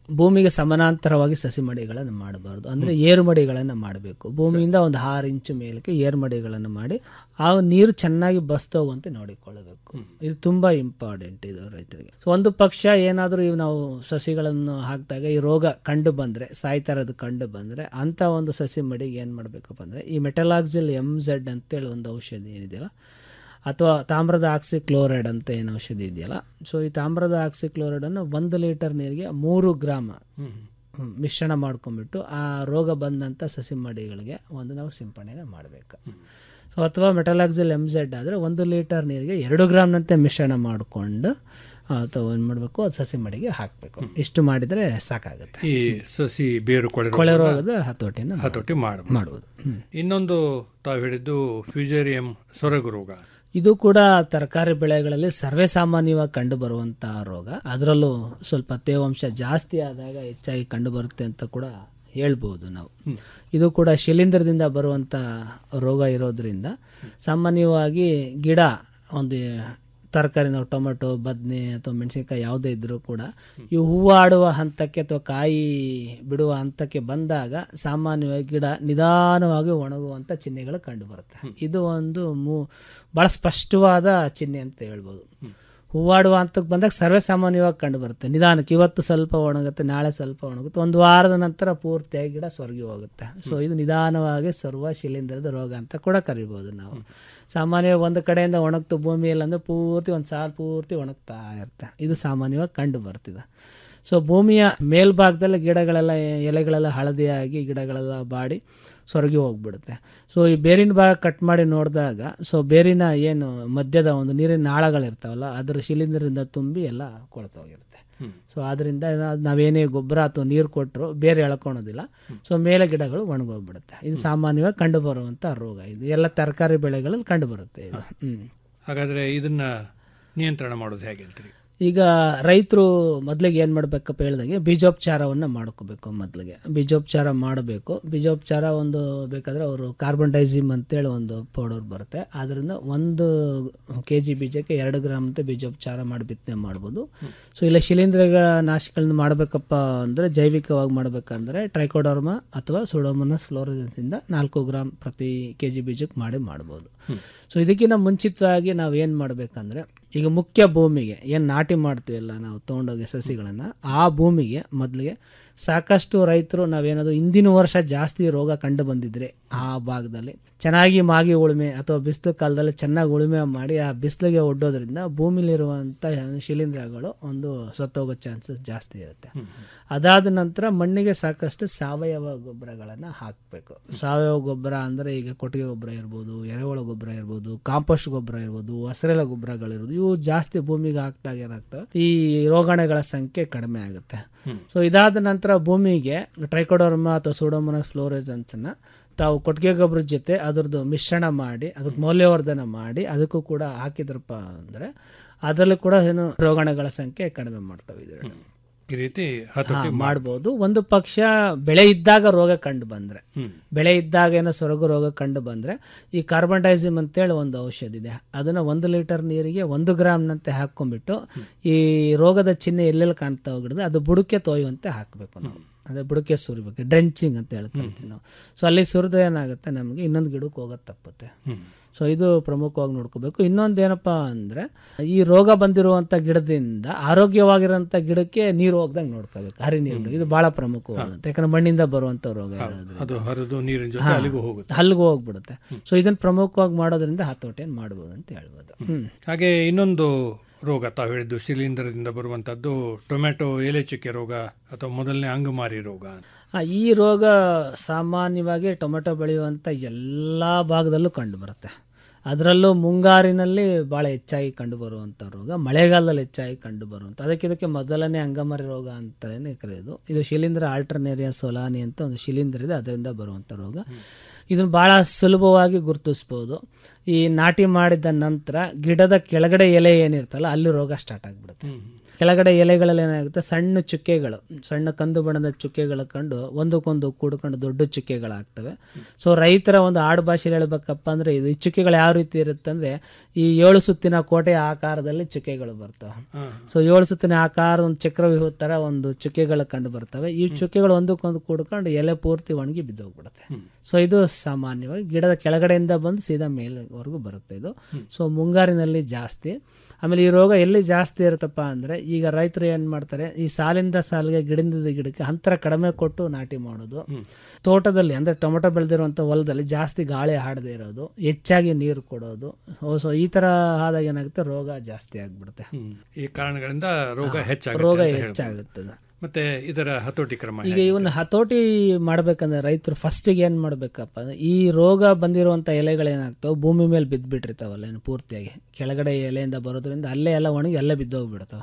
ಭೂಮಿಗೆ ಸಮಾನಾಂತರವಾಗಿ ಸಸಿ ಮಡಿಗಳನ್ನು ಮಾಡಬಾರ್ದು ಅಂದರೆ ಏರು ಮಡಿಗಳನ್ನು ಮಾಡಬೇಕು ಭೂಮಿಯಿಂದ ಒಂದು ಆರು ಇಂಚು ಮೇಲಕ್ಕೆ ಏರು ಮಡಿಗಳನ್ನು ಮಾಡಿ ಆ ನೀರು ಚೆನ್ನಾಗಿ ಬಸ್ತೋಗುವಂತೆ ನೋಡಿಕೊಳ್ಳಬೇಕು ಇದು ತುಂಬ ಇಂಪಾರ್ಟೆಂಟ್ ಇದು ರೈತರಿಗೆ ಸೊ ಒಂದು ಪಕ್ಷ ಏನಾದರೂ ಇವು ನಾವು ಸಸಿಗಳನ್ನು ಹಾಕಿದಾಗ ಈ ರೋಗ ಕಂಡು ಬಂದರೆ ಸಾಯ್ತಾ ಇರೋದು ಕಂಡು ಬಂದರೆ ಅಂಥ ಒಂದು ಸಸಿ ಮಡಿಗೆ ಏನು ಮಾಡಬೇಕಪ್ಪ ಅಂದರೆ ಈ ಮೆಟಲಾಕ್ಸಿಲ್ ಎಮ್ ಝೆಡ್ ಅಂತೇಳಿ ಒಂದು ಔಷಧಿ ಏನಿದೆಯಲ್ಲ ಅಥವಾ ತಾಮ್ರದ ಆಕ್ಸಿ ಕ್ಲೋರೈಡ್ ಅಂತ ಏನು ಔಷಧಿ ಇದೆಯಲ್ಲ ಸೊ ಈ ತಾಮ್ರದ ಆಕ್ಸಿ ಕ್ಲೋರೈಡನ್ನು ಒಂದು ಲೀಟರ್ ನೀರಿಗೆ ಮೂರು ಗ್ರಾಮ ಹ್ಮ್, ಮಿಶ್ರಣ ಮಾಡ್ಕೊಂಬಿಟ್ಟು ಆ ರೋಗ ಬಂದಂಥ ಸಸಿ ಮಡಿಗಳಿಗೆ ಒಂದು ನಾವು ಸಿಂಪಡಣೆ ಮಾಡಬೇಕು ಸೊ ಅಥವಾ ಮೆಟಲಾಕ್ಸಿಲ್ ಎಮ್ ಝೆಡ್ ಆದರೆ ಒಂದು ಲೀಟರ್ ನೀರಿಗೆ ಎರಡು ಗ್ರಾಮ್ನಂತೆ ಮಿಶ್ರಣ ಮಾಡಿಕೊಂಡು ಅಥವಾ ಏನು ಮಾಡಬೇಕು ಅದು ಸಸಿ ಮಡಿಗೆ ಹಾಕಬೇಕು ಇಷ್ಟು ಮಾಡಿದರೆ ಸಾಕಾಗುತ್ತೆ ಈ ಸಸಿ ಬೇರು ಕೊಳೆ ಕೊಳೆ ರೋಗನ ರೋಗದ ಹತೋಟಿಯನ್ನು ಹತೋಟಿ ಮಾಡ ಮಾಡ್ಬೋದು. ಹ್ಮ್. ಇನ್ನೊಂದು ತಾವು ಹೇಳಿದ್ದು ಫ್ಯೂಜೇರಿಯಂ ಸೊರಗು ರೋಗ ಇದು ಕೂಡ ತರಕಾರಿ ಬೆಳೆಗಳಲ್ಲಿ ಸರ್ವೇ ಸಾಮಾನ್ಯವಾಗಿ ಕಂಡು ಬರುವಂಥ ರೋಗ ಅದರಲ್ಲೂ ಸ್ವಲ್ಪ ತೇವಾಂಶ ಜಾಸ್ತಿ ಆದಾಗ ಹೆಚ್ಚಾಗಿ ಕಂಡು ಬರುತ್ತೆ ಅಂತ ಕೂಡ ಹೇಳ್ಬೋದು ನಾವು ಇದು ಕೂಡ ಶಿಲೀಂಧ್ರದಿಂದ ಬರುವಂಥ ರೋಗ ಇರೋದ್ರಿಂದ ಸಾಮಾನ್ಯವಾಗಿ ಗಿಡ ಒಂದು ತರಕಾರಿ ನಾವು ಟೊಮೆಟೊ ಬದನೆ ಅಥವಾ ಮೆಣಸಿನ್ಕಾಯಿ ಯಾವುದೇ ಇದ್ದರೂ ಕೂಡ ಇವು ಹೂವಾಡುವ ಹಂತಕ್ಕೆ ಅಥವಾ ಕಾಯಿ ಬಿಡುವ ಹಂತಕ್ಕೆ ಬಂದಾಗ ಸಾಮಾನ್ಯವಾಗಿ ಗಿಡ ನಿಧಾನವಾಗಿ ಒಣಗುವಂಥ ಚಿಹ್ನೆಗಳು ಕಂಡುಬರುತ್ತೆ ಇದು ಒಂದು ಮೂ ಭಾಳ ಸ್ಪಷ್ಟವಾದ ಚಿಹ್ನೆ ಅಂತ ಹೇಳ್ಬೋದು ಹೂವಾಡುವ ಹಂತಕ್ಕೆ ಬಂದಾಗ ಸರ್ವೇ ಸಾಮಾನ್ಯವಾಗಿ ಕಂಡು ಬರುತ್ತೆ ನಿಧಾನಕ್ಕೆ ಇವತ್ತು ಸ್ವಲ್ಪ ಒಣಗುತ್ತೆ ನಾಳೆ ಸ್ವಲ್ಪ ಒಣಗುತ್ತೆ ಒಂದು ವಾರದ ನಂತರ ಪೂರ್ತಿಯಾಗಿ ಗಿಡ ಸೊರಗಿ ಹೋಗುತ್ತೆ ಸೊ ಇದು ನಿಧಾನವಾಗಿ ಸರ್ವ ಶಿಲೀಂಧ್ರದ ರೋಗ ಅಂತ ಕೂಡ ಕರಿಬೋದು ನಾವು ಸಾಮಾನ್ಯವಾಗಿ ಒಂದು ಕಡೆಯಿಂದ ಒಣಗ್ತು ಭೂಮಿಯಲ್ಲಿ ಅಂದರೆ ಪೂರ್ತಿ ಒಂದು ಸಾಲು ಪೂರ್ತಿ ಒಣಗ್ತಾ ಇರುತ್ತೆ ಇದು ಸಾಮಾನ್ಯವಾಗಿ ಕಂಡು ಬರ್ತಿದೆ ಸೊ ಭೂಮಿಯ ಮೇಲ್ಭಾಗದಲ್ಲಿ ಗಿಡಗಳೆಲ್ಲ ಎಲೆಗಳೆಲ್ಲ ಹಳದಿಯಾಗಿ ಗಿಡಗಳೆಲ್ಲ ಬಾಡಿ ಸೊರಗಿ ಹೋಗ್ಬಿಡುತ್ತೆ ಸೊ ಈ ಬೇರಿನ ಭಾಗ ಕಟ್ ಮಾಡಿ ನೋಡಿದಾಗ ಸೊ ಬೇರಿನ ಏನು ಮಧ್ಯದ ಒಂದು ನೀರಿನ ನಾಳಗಳಿರ್ತಾವಲ್ಲ ಅದರ ಶಿಲೀಂಧ್ರದಿಂದ ತುಂಬಿ ಎಲ್ಲ ಕೊಳ್ತೋಗಿರುತ್ತೆ ಸೊ ಅದರಿಂದ ನಾವೇನೇ ಗೊಬ್ಬರ ಅಥವಾ ನೀರು ಕೊಟ್ಟರು ಬೇರೆ ಎಳ್ಕೊಳೋದಿಲ್ಲ ಸೊ ಮೇಲೆ ಗಿಡಗಳು ಒಣಗೋಗ್ಬಿಡುತ್ತೆ ಇದು ಸಾಮಾನ್ಯವಾಗಿ ಕಂಡು ಬರುವಂಥ ರೋಗ ಇದು ಎಲ್ಲ ತರಕಾರಿ ಬೆಳೆಗಳಲ್ಲಿ ಕಂಡು ಬರುತ್ತೆ ಇದು ಹ್ಮ್ ಹಾಗಾದ್ರೆ ಇದನ್ನ ನಿಯಂತ್ರಣ ಮಾಡೋದು ಹೇಗೆ ಅಂತೀರಿ ಈಗ ರೈತರು ಮೊದಲಿಗೆ ಏನು ಮಾಡಬೇಕಪ್ಪ ಹೇಳಿದಾಗೆ ಬೀಜೋಪಚಾರವನ್ನು ಮಾಡ್ಕೋಬೇಕು ಮೊದಲಿಗೆ ಬೀಜೋಪಚಾರ ಮಾಡಬೇಕು ಬೀಜೋಪಚಾರ ಒಂದು ಬೇಕಾದರೆ ಅವರು ಕಾರ್ಬನ್ ಡೈಸಿಮ್ ಅಂತೇಳಿ ಒಂದು ಪೌಡರ್ ಬರುತ್ತೆ ಅದರಿಂದ ಒಂದು ಕೆ ಜಿ ಬೀಜಕ್ಕೆ ಎರಡು ಗ್ರಾಮ್ ಅಂತ ಬೀಜೋಪಚಾರ ಮಾಡಿ ಬಿತ್ತನೆ ಮಾಡ್ಬೋದು ಸೊ ಇಲ್ಲ ಶಿಲೀಂಧ್ರಗಳ ನಾಶಗಳನ್ನ ಮಾಡಬೇಕಪ್ಪ ಅಂದರೆ ಜೈವಿಕವಾಗಿ ಮಾಡಬೇಕಂದ್ರೆ ಟ್ರೈಕೋಡರ್ಮಾ ಅಥವಾ ಸುಡೋಮನಸ್ ಫ್ಲೋರಜನ್ಸಿಂದ ನಾಲ್ಕು ಗ್ರಾಮ್ ಪ್ರತಿ ಕೆ ಜಿ ಬೀಜಕ್ಕೆ ಮಾಡಿ ಮಾಡ್ಬೋದು ಸೊ ಇದಕ್ಕಿಂತ ಮುಂಚಿತವಾಗಿ ನಾವು ಏನು ಮಾಡಬೇಕಂದ್ರೆ ಈಗ ಮುಖ್ಯ ಭೂಮಿಗೆ ಏನು ನಾಟಿ ಮಾಡ್ತೀವಲ್ಲ ನಾವು ತೊಗೊಂಡೋಗಿ ಸಸಿಗಳನ್ನು ಆ ಭೂಮಿಗೆ ಮೊದಲಿಗೆ ಸಾಕಷ್ಟು ರೈತರು ನಾವೇನಾದರೂ ಹಿಂದಿನ ವರ್ಷ ಜಾಸ್ತಿ ರೋಗ ಕಂಡು ಬಂದಿದ್ರೆ ಆ ಭಾಗದಲ್ಲಿ ಚೆನ್ನಾಗಿ ಮಾಗಿ ಉಳುಮೆ ಅಥವಾ ಬಿಸಿಲು ಕಾಲದಲ್ಲಿ ಚೆನ್ನಾಗಿ ಉಳುಮೆ ಮಾಡಿ ಆ ಬಿಸಿಲಿಗೆ ಒಡ್ಡೋದ್ರಿಂದ ಭೂಮಿಲಿರುವಂಥ ಶಿಲೀಂಧ್ರಗಳು ಒಂದು ಸತ್ತೋಗೋ ಚಾನ್ಸಸ್ ಜಾಸ್ತಿ ಇರುತ್ತೆ ಅದಾದ ನಂತರ ಮಣ್ಣಿಗೆ ಸಾಕಷ್ಟು ಸಾವಯವ ಗೊಬ್ಬರಗಳನ್ನು ಹಾಕಬೇಕು ಸಾವಯವ ಗೊಬ್ಬರ ಅಂದರೆ ಈಗ ಕೊಟ್ಟಿಗೆ ಗೊಬ್ಬರ ಇರ್ಬೋದು ಎರೆಹುಳ ಗೊಬ್ಬರ ಇರ್ಬೋದು ಕಾಂಪೋಸ್ಟ್ ಗೊಬ್ಬರ ಇರ್ಬೋದು ಹಸಿರೆಲೆ ಗೊಬ್ಬರಗಳಿರ್ಬೋದು ಇವು ಜಾಸ್ತಿ ಭೂಮಿಗೆ ಹಾಕ್ದಾಗ ಏನಾಗ್ತವೆ ಈ ರೋಗಾಣುಗಳ ಸಂಖ್ಯೆ ಕಡಿಮೆ ಆಗುತ್ತೆ ಸೊ ಇದಾದ ನಂತರ ಭೂಮಿಗೆ ಟ್ರೈಕೋಡರ್ಮಾ ಅಥವಾ ಸೂಡೋಮೋನಸ್ ಫ್ಲೋರೆಸನ್ಸನ್ನು ತಾವು ಕೊಟ್ಟಿಗೆ ಗೊಬ್ಬರದ ಜೊತೆ ಅದ್ರದ್ದು ಮಿಶ್ರಣ ಮಾಡಿ ಅದಕ್ಕೆ ಮೌಲ್ಯವರ್ಧನೆ ಮಾಡಿ ಅದಕ್ಕೂ ಕೂಡ ಹಾಕಿದ್ರಪ್ಪ ಅಂದರೆ ಅದರಲ್ಲೂ ಕೂಡ ಏನು ರೋಗಾಣುಗಳ ಸಂಖ್ಯೆ ಕಡಿಮೆ ಮಾಡ್ತವೆ ಇದರಲ್ಲಿ ಈ ರೀತಿ ಹತೋಟಿ ಮಾಡ್- ಮಾಡ್ಬೋದು ಒಂದು ಪಕ್ಷ ಬೆಳೆ ಇದ್ದಾಗ ರೋಗ ಕಂಡು ಬಂದ್ರೆ ಬೆಳೆ ಇದ್ದಾಗ ಏನೋ ಸೊರಗು ರೋಗ ಕಂಡು ಬಂದ್ರೆ ಈ ಕಾರ್ಬನ್ ಡೈಸಿಮ್ ಅಂತೇಳಿ ಒಂದು ಔಷಧ ಇದೆ ಅದನ್ನ ಒಂದು ಲೀಟರ್ ನೀರಿಗೆ ಒಂದು ಗ್ರಾಮ್ನಂತೆ ಹಾಕೊಂಡ್ಬಿಟ್ಟು ಈ ರೋಗದ ಚಿಹ್ನೆ ಎಲ್ಲೆಲ್ಲಿ ಕಾಣ್ತಾ ಹೋಗಿಡಿದ್ರೆ ಅದು ಬುಡಕ್ಕೆ ತೋಯುವಂತೆ ಹಾಕಬೇಕು ನಾವು ಅಂದರೆ ಬುಡಕ್ಕೆ ಸುರಿಬೇಕು ಡ್ರೆಂಚಿಂಗ್ ಅಂತ ಹೇಳಿ ಕರಿತೀವಿ ನಾವು ಸೊ ಅಲ್ಲಿ ಸುರಿದ್ರೆ ಏನಾಗುತ್ತೆ ನಮಗೆ ಇನ್ನೊಂದು ಗಿಡಕ್ಕೆ ಹೋಗೋದು ತಪ್ಪುತ್ತೆ ಸೊ ಇದು ಪ್ರಮುಖವಾಗಿ ನೋಡ್ಕೋಬೇಕು ಇನ್ನೊಂದು ಏನಪ್ಪ ಅಂದರೆ ಈ ರೋಗ ಬಂದಿರುವಂಥ ಗಿಡದಿಂದ ಆರೋಗ್ಯವಾಗಿರೋಂಥ ಗಿಡಕ್ಕೆ ನೀರು ಹೋಗ್ದಂಗೆ ನೋಡ್ಕೋಬೇಕು ಹರಿ ನೀರು ಇದು ಭಾಳ ಪ್ರಮುಖವಾದಂಥ ಯಾಕಂದ್ರೆ ಮಣ್ಣಿಂದ ಬರುವಂಥ ರೋಗ ಇರೋದ್ರಿಂದ. ಅದು ಹರಿದು ನೀರಿನ ಜೊತೆ ಹಾ, ಅಲ್ಲಿಗೂ ಹೋಗುತ್ತೆ ಅಲ್ಲಿಗೂ ಹೋಗ್ಬಿಡುತ್ತೆ ಸೊ ಇದನ್ನು ಪ್ರಮುಖವಾಗಿ ಮಾಡೋದ್ರಿಂದ ಹತೋಟಿಯನ್ನು ಮಾಡ್ಬೋದು ಅಂತ ಹೇಳ್ಬೋದು ಹ್ಮ್. ಹಾಗೆ ಇನ್ನೊಂದು ರೋಗ ತಾವು ಹೇಳಿದ್ದು ಶಿಲೀಂಧ್ರದಿಂದ ಬರುವಂತದ್ದು ಟೊಮೆಟೊ ಎಲೆ ಚುಕ್ಕೆ ರೋಗ ಅಥವಾ ಮೊದಲನೇ ಅಂಗಮಾರಿ ರೋಗ ಆ, ಈ ರೋಗ ಸಾಮಾನ್ಯವಾಗಿ ಟೊಮೆಟೊ ಬೆಳೆಯುವಂಥ ಎಲ್ಲ ಭಾಗದಲ್ಲೂ ಕಂಡುಬರುತ್ತೆ ಅದರಲ್ಲೂ ಮುಂಗಾರಿನಲ್ಲಿ ಭಾಳ ಹೆಚ್ಚಾಗಿ ಕಂಡುಬರುವಂಥ ರೋಗ ಮಳೆಗಾಲದಲ್ಲಿ ಹೆಚ್ಚಾಗಿ ಕಂಡುಬರುವಂಥ ಅದಕ್ಕೆ ಇದಕ್ಕೆ ಮೊದಲನೇ ಅಂಗಮಾರಿ ರೋಗ ಅಂತಲೇ ಕರೆಯೋದು ಇದು ಶಿಲೀಂಧ್ರ ಆಲ್ಟರ್ನೇರಿಯಾ ಸೊಲಾನಿ ಅಂತ ಒಂದು ಶಿಲೀಂಧ್ರ ಇದೆ ಅದರಿಂದ ಬರುವಂಥ ರೋಗ ಇದನ್ನು ಭಾಳ ಸುಲಭವಾಗಿ ಗುರುತಿಸ್ಬೋದು ಈ ನಾಟಿ ಮಾಡಿದ ನಂತರ ಗಿಡದ ಕೆಳಗಡೆ ಎಲೆ ಏನಿರ್ತಲ್ಲ ಅಲ್ಲಿ ರೋಗ ಸ್ಟಾರ್ಟ್ ಆಗಿಬಿಡುತ್ತೆ ಕೆಳಗಡೆ ಎಲೆಗಳಲ್ಲಿ ಏನಾಗುತ್ತೆ ಸಣ್ಣ ಚುಕ್ಕೆಗಳು ಸಣ್ಣ ಕಂದು ಬಣ್ಣದ ಚುಕ್ಕೆಗಳು ಕಂಡು ಒಂದಕ್ಕೊಂದು ಕೂಡ್ಕೊಂಡು ದೊಡ್ಡ ಚುಕ್ಕೆಗಳಾಗ್ತವೆ ಸೊ ರೈತರ ಒಂದು ಆಡು ಭಾಷೆಯಲ್ಲಿ ಹೇಳ್ಬೇಕಪ್ಪ ಅಂದರೆ ಇದು ಈ ಚುಕ್ಕೆಗಳು ಯಾವ ರೀತಿ ಇರುತ್ತೆ ಅಂದರೆ ಈ ಏಳು ಸುತ್ತಿನ ಕೋಟೆಯ ಆಕಾರದಲ್ಲಿ ಚುಕ್ಕೆಗಳು ಬರ್ತವೆ ಸೊ ಏಳು ಸುತ್ತಿನ ಆಕಾರದ ಒಂದು ಚಕ್ರವ್ಯೂಹ ಥರ ಒಂದು ಚುಕ್ಕೆಗಳು ಕಂಡು ಬರ್ತವೆ ಈ ಚುಕ್ಕೆಗಳು ಒಂದಕ್ಕೊಂದು ಕೂಡ್ಕೊಂಡು ಎಲೆ ಪೂರ್ತಿ ಒಣಗಿ ಬಿದ್ದೋಗ್ಬಿಡುತ್ತೆ ಸೊ ಇದು ಸಾಮಾನ್ಯವಾಗಿ ಗಿಡದ ಕೆಳಗಡೆಯಿಂದ ಬಂದು ಸೀದಾ ಮೇಲೆವರೆಗೂ ಬರುತ್ತೆ ಇದು ಸೊ ಮುಂಗಾರಿನಲ್ಲಿ ಜಾಸ್ತಿ ಆಮೇಲೆ ಈ ರೋಗ ಎಲ್ಲಿ ಜಾಸ್ತಿ ಇರುತ್ತಪ್ಪ ಅಂದರೆ ಈಗ ರೈತರು ಏನು ಮಾಡ್ತಾರೆ ಈ ಸಾಲಿಂದ ಸಾಲಿಗೆ ಗಿಡದಿಂದ ಗಿಡಕ್ಕೆ ಅಂತರ ಕಡಿಮೆ ಕೊಟ್ಟು ನಾಟಿ ಮಾಡೋದು ತೋಟದಲ್ಲಿ ಅಂದರೆ ಟೊಮೆಟೊ ಬೆಳೆದಿರುವಂಥ ಹೊಲದಲ್ಲಿ ಜಾಸ್ತಿ ಗಾಳಿ ಹಾಡದೇ ಇರೋದು ಹೆಚ್ಚಾಗಿ ನೀರು ಕೊಡೋದು ಸೊ ಈ ಥರ ಆದಾಗ ಏನಾಗುತ್ತೆ ರೋಗ ಜಾಸ್ತಿ ಆಗಿಬಿಡುತ್ತೆ ಈ ಕಾರಣಗಳಿಂದ ರೋಗ ಹಾ, ಹೆಚ್ಚಾಗುತ್ತೆ ರೋಗ ಅಂತ ಹೇಳ್ಬೋದು. ಹೆಚ್ಚಾಗುತ್ತದೆ ಮತ್ತೆ ಇದರ ಹತೋಟಿ ಕ್ರಮ ಈಗ ಹೇಗೆ? ಇವನ್ನ ಹತೋಟಿ ಮಾಡ್ಬೇಕಂದ್ರೆ ರೈತರು ಫಸ್ಟಿಗೆ ಏನು ಮಾಡಬೇಕಪ್ಪ ಅಂದ್ರೆ ಈ ರೋಗ ಬಂದಿರುವಂಥ ಎಲೆಗಳೇನಾಗ್ತಾವೆ ಭೂಮಿ ಮೇಲೆ ಬಿದ್ದುಬಿಟ್ಟಿರ್ತಾವಲ್ಲ ಏನು ಪೂರ್ತಿಯಾಗಿ ಕೆಳಗಡೆ ಎಲೆಯಿಂದ ಬರೋದ್ರಿಂದ ಅಲ್ಲೇ ಎಲ್ಲ ಒಣಗಿ ಅಲ್ಲೇ ಬಿದ್ದೋಗ್ಬಿಡ್ತಾವೆ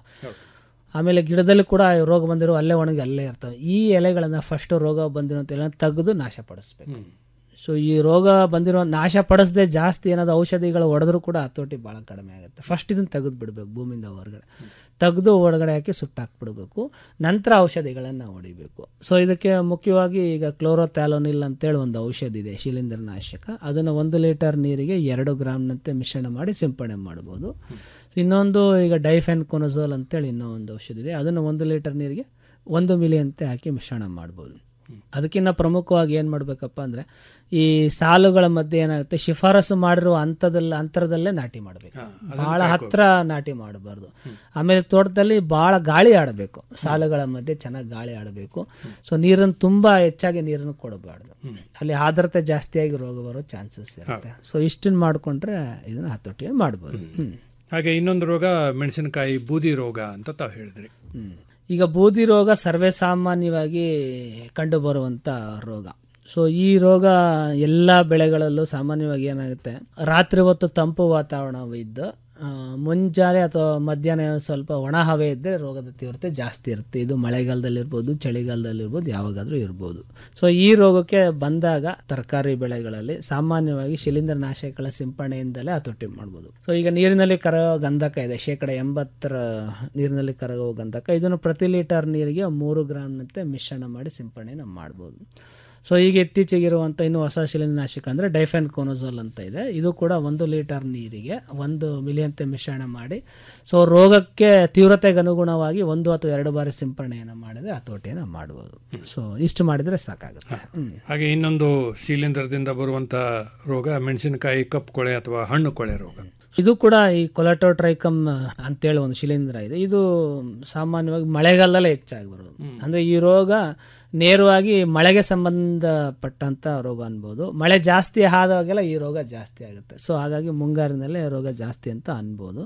ಆಮೇಲೆ ಗಿಡದಲ್ಲಿ ಕೂಡ ಈ ರೋಗ ಬಂದಿರೋ ಅಲ್ಲೇ ಒಣಗಿ ಅಲ್ಲೇ ಇರ್ತವೆ ಈ ಎಲೆಗಳನ್ನು ಫಸ್ಟ್ ರೋಗ ಬಂದಿರುವಂಥ ಎಲೆ ತೆಗೆದು ನಾಶಪಡಿಸ್ಬೇಕು ಸೊ ಈ ರೋಗ ಬಂದಿರೋ ನಾಶ ಪಡಿಸದೆ ಜಾಸ್ತಿ ಏನಾದ್ರು ಔಷಧಿಗಳು ಹೊಡೆದ್ರೂ ಕೂಡ ಹತೋಟಿ ಭಾಳ ಕಡಿಮೆ ಆಗುತ್ತೆ ಫಸ್ಟ್ ಇದನ್ನು ತೆಗೆದು ಬಿಡಬೇಕು ಭೂಮಿಯಿಂದ ಹೊರಗಡೆ ತೆಗೆದು ಒಳಗಡೆ ಹಾಕಿ ಸುಟ್ಟಾಕ್ಬಿಡ್ಬೇಕು ನಂತರ ಔಷಧಿಗಳನ್ನು ಹೊಡಿಬೇಕು ಸೊ ಇದಕ್ಕೆ ಮುಖ್ಯವಾಗಿ ಈಗ ಕ್ಲೋರೋಥ್ಯಾಲೋನಿಲ್ ಅಂತೇಳಿ ಒಂದು ಔಷಧಿ ಇದೆ ಶಿಲೀಂಧ್ರನಾಶಕ ಅದನ್ನು ಒಂದು ಲೀಟರ್ ನೀರಿಗೆ ಎರಡು ಗ್ರಾಮ್ನಂತೆ ಮಿಶ್ರಣ ಮಾಡಿ ಸಿಂಪಡಣೆ ಮಾಡ್ಬೋದು ಇನ್ನೊಂದು ಈಗ ಡೈಫೆನ್ ಕೊನೋಸೋಲ್ ಅಂತೇಳಿ ಇನ್ನೂ ಒಂದು ಔಷಧಿ ಇದೆ ಅದನ್ನು ಒಂದು ಲೀಟರ್ ನೀರಿಗೆ ಒಂದು ಮಿಲಿ ಅಂತೆ ಹಾಕಿ ಮಿಶ್ರಣ ಮಾಡ್ಬೋದು ಅದಕ್ಕಿಂತ ಪ್ರಮುಖವಾಗಿ ಏನು ಮಾಡಬೇಕಪ್ಪ ಅಂದರೆ ಈ ಸಾಲುಗಳ ಮಧ್ಯೆ ಏನಾಗುತ್ತೆ ಶಿಫಾರಸು ಮಾಡಿರುವ ಹಂತದಲ್ಲಿ ಅಂತರದಲ್ಲೇ ನಾಟಿ ಮಾಡಬೇಕು ಭಾಳ ಹತ್ರ ನಾಟಿ ಮಾಡಬಾರ್ದು ಆಮೇಲೆ ತೋಟದಲ್ಲಿ ಭಾಳ ಗಾಳಿ ಆಡಬೇಕು ಸಾಲುಗಳ ಮಧ್ಯೆ ಚೆನ್ನಾಗಿ ಗಾಳಿ ಆಡಬೇಕು ಸೊ ನೀರನ್ನು ತುಂಬ ಹೆಚ್ಚಾಗಿ ನೀರನ್ನು ಕೊಡಬಾರ್ದು ಅಲ್ಲಿ ಆರ್ದ್ರತೆ ಜಾಸ್ತಿಯಾಗಿ ರೋಗ ಬರೋ ಚಾನ್ಸಸ್ ಇರುತ್ತೆ ಸೊ ಇಷ್ಟನ್ನು ಮಾಡಿಕೊಂಡ್ರೆ ಇದನ್ನು ಹತೋಟಿ ಮಾಡ್ಬೋದು ಹ್ಮ್. ಹಾಗೆ ಇನ್ನೊಂದು ರೋಗ ಮೆಣಸಿನಕಾಯಿ ಬೂದಿ ರೋಗ ಅಂತ ತಾವು ಹೇಳಿದ್ರಿ ಈಗ ಬೂದಿ ರೋಗ ಸರ್ವೇ ಸಾಮಾನ್ಯವಾಗಿ ಕಂಡುಬರುವಂಥ ರೋಗ ಸೊ ಈ ರೋಗ ಎಲ್ಲ ಬೆಳೆಗಳಲ್ಲೂ ಸಾಮಾನ್ಯವಾಗಿ ಏನಾಗುತ್ತೆ ರಾತ್ರಿ ಹೊತ್ತು ತಂಪು ವಾತಾವರಣವಿದ್ದು ಆ, ಮುಂಜಾನೆ ಅಥವಾ ಮಧ್ಯಾಹ್ನ ಏನೋ ಸ್ವಲ್ಪ ಒಣ ಹವೆ ಇದ್ದರೆ ರೋಗದ ತೀವ್ರತೆ ಜಾಸ್ತಿ ಇರುತ್ತೆ ಇದು ಮಳೆಗಾಲದಲ್ಲಿರ್ಬೋದು ಚಳಿಗಾಲದಲ್ಲಿರ್ಬೋದು ಯಾವಾಗಾದರೂ ಇರ್ಬೋದು ಸೊ ಈ ರೋಗಕ್ಕೆ ಬಂದಾಗ ತರಕಾರಿ ಬೆಳೆಗಳಲ್ಲಿ ಸಾಮಾನ್ಯವಾಗಿ ಶಿಲೀಂಧ್ರನಾಶಕಗಳ ಸಿಂಪರಣೆಯಿಂದಲೇ ಹತೋಟಿ ಮಾಡ್ಬೋದು ಸೊ ಈಗ ನೀರಿನಲ್ಲಿ ಕರಗೋ ಗಂಧಕ ಇದೆ ಶೇಕಡ ಎಂಬತ್ತರ ನೀರಿನಲ್ಲಿ ಕರಗೋ ಗಂಧಕ ಇದನ್ನು ಪ್ರತಿ ಲೀಟರ್ ನೀರಿಗೆ ಮೂರು ಗ್ರಾಮ್ನಂತೆ ಮಿಶ್ರಣ ಮಾಡಿ ಸಿಂಪರಣೆನ ಮಾಡ್ಬೋದು ಸೊ ಈಗ ಇತ್ತೀಚೆಗಿರುವಂಥ ಇನ್ನು ಹೊಸ ಶಿಲೀಂಧ್ರನಾಶಕ ಅಂದರೆ ಡೈಫೆನ್ ಕೋನೋಸೋಲ್ ಅಂತ ಇದೆ ಇದು ಕೂಡ ಒಂದು ಲೀಟರ್ ನೀರಿಗೆ ಒಂದು ಮಿಲಿಯಂತೆ ಮಿಶ್ರಣ ಮಾಡಿ ಸೊ ರೋಗಕ್ಕೆ ತೀವ್ರತೆಗೆ ಅನುಗುಣವಾಗಿ ಒಂದು ಅಥವಾ ಎರಡು ಬಾರಿ ಸಿಂಪರಣೆಯನ್ನು ಮಾಡಿದರೆ ಹತೋಟಿಯನ್ನು ಮಾಡ್ಬೋದು ಸೊ ಇಷ್ಟು ಮಾಡಿದರೆ ಸಾಕಾಗುತ್ತೆ ಹ್ಮ್. ಹಾಗೆ ಇನ್ನೊಂದು ಶಿಲೀಂಧ್ರದಿಂದ ಬರುವಂತ ರೋಗ ಮೆಣಸಿನಕಾಯಿ ಕಪ್ಪು ಕೊಳೆ ಅಥವಾ ಹಣ್ಣು ಕೊಳೆ ರೋಗ ಇದು ಕೂಡ ಈ ಕೊಲಾಟೋಟ್ರೈಕಮ್ ಅಂತೇಳಿ ಒಂದು ಶಿಲೀಂಧ್ರ ಇದೆ ಇದು ಸಾಮಾನ್ಯವಾಗಿ ಮಳೆಗಾಲದಲ್ಲೇ ಹೆಚ್ಚಾಗಿ ಬರೋದು ಅಂದರೆ ಈ ರೋಗ ನೇರವಾಗಿ ಮಳೆಗೆ ಸಂಬಂಧಪಟ್ಟಂಥ ರೋಗ ಅನ್ಬೋದು ಮಳೆ ಜಾಸ್ತಿ ಆದಾಗೆಲ್ಲ ಈ ರೋಗ ಜಾಸ್ತಿ ಆಗುತ್ತೆ ಸೊ ಹಾಗಾಗಿ ಮುಂಗಾರಿನಲ್ಲೇ ರೋಗ ಜಾಸ್ತಿ ಅಂತ ಅನ್ಬೋದು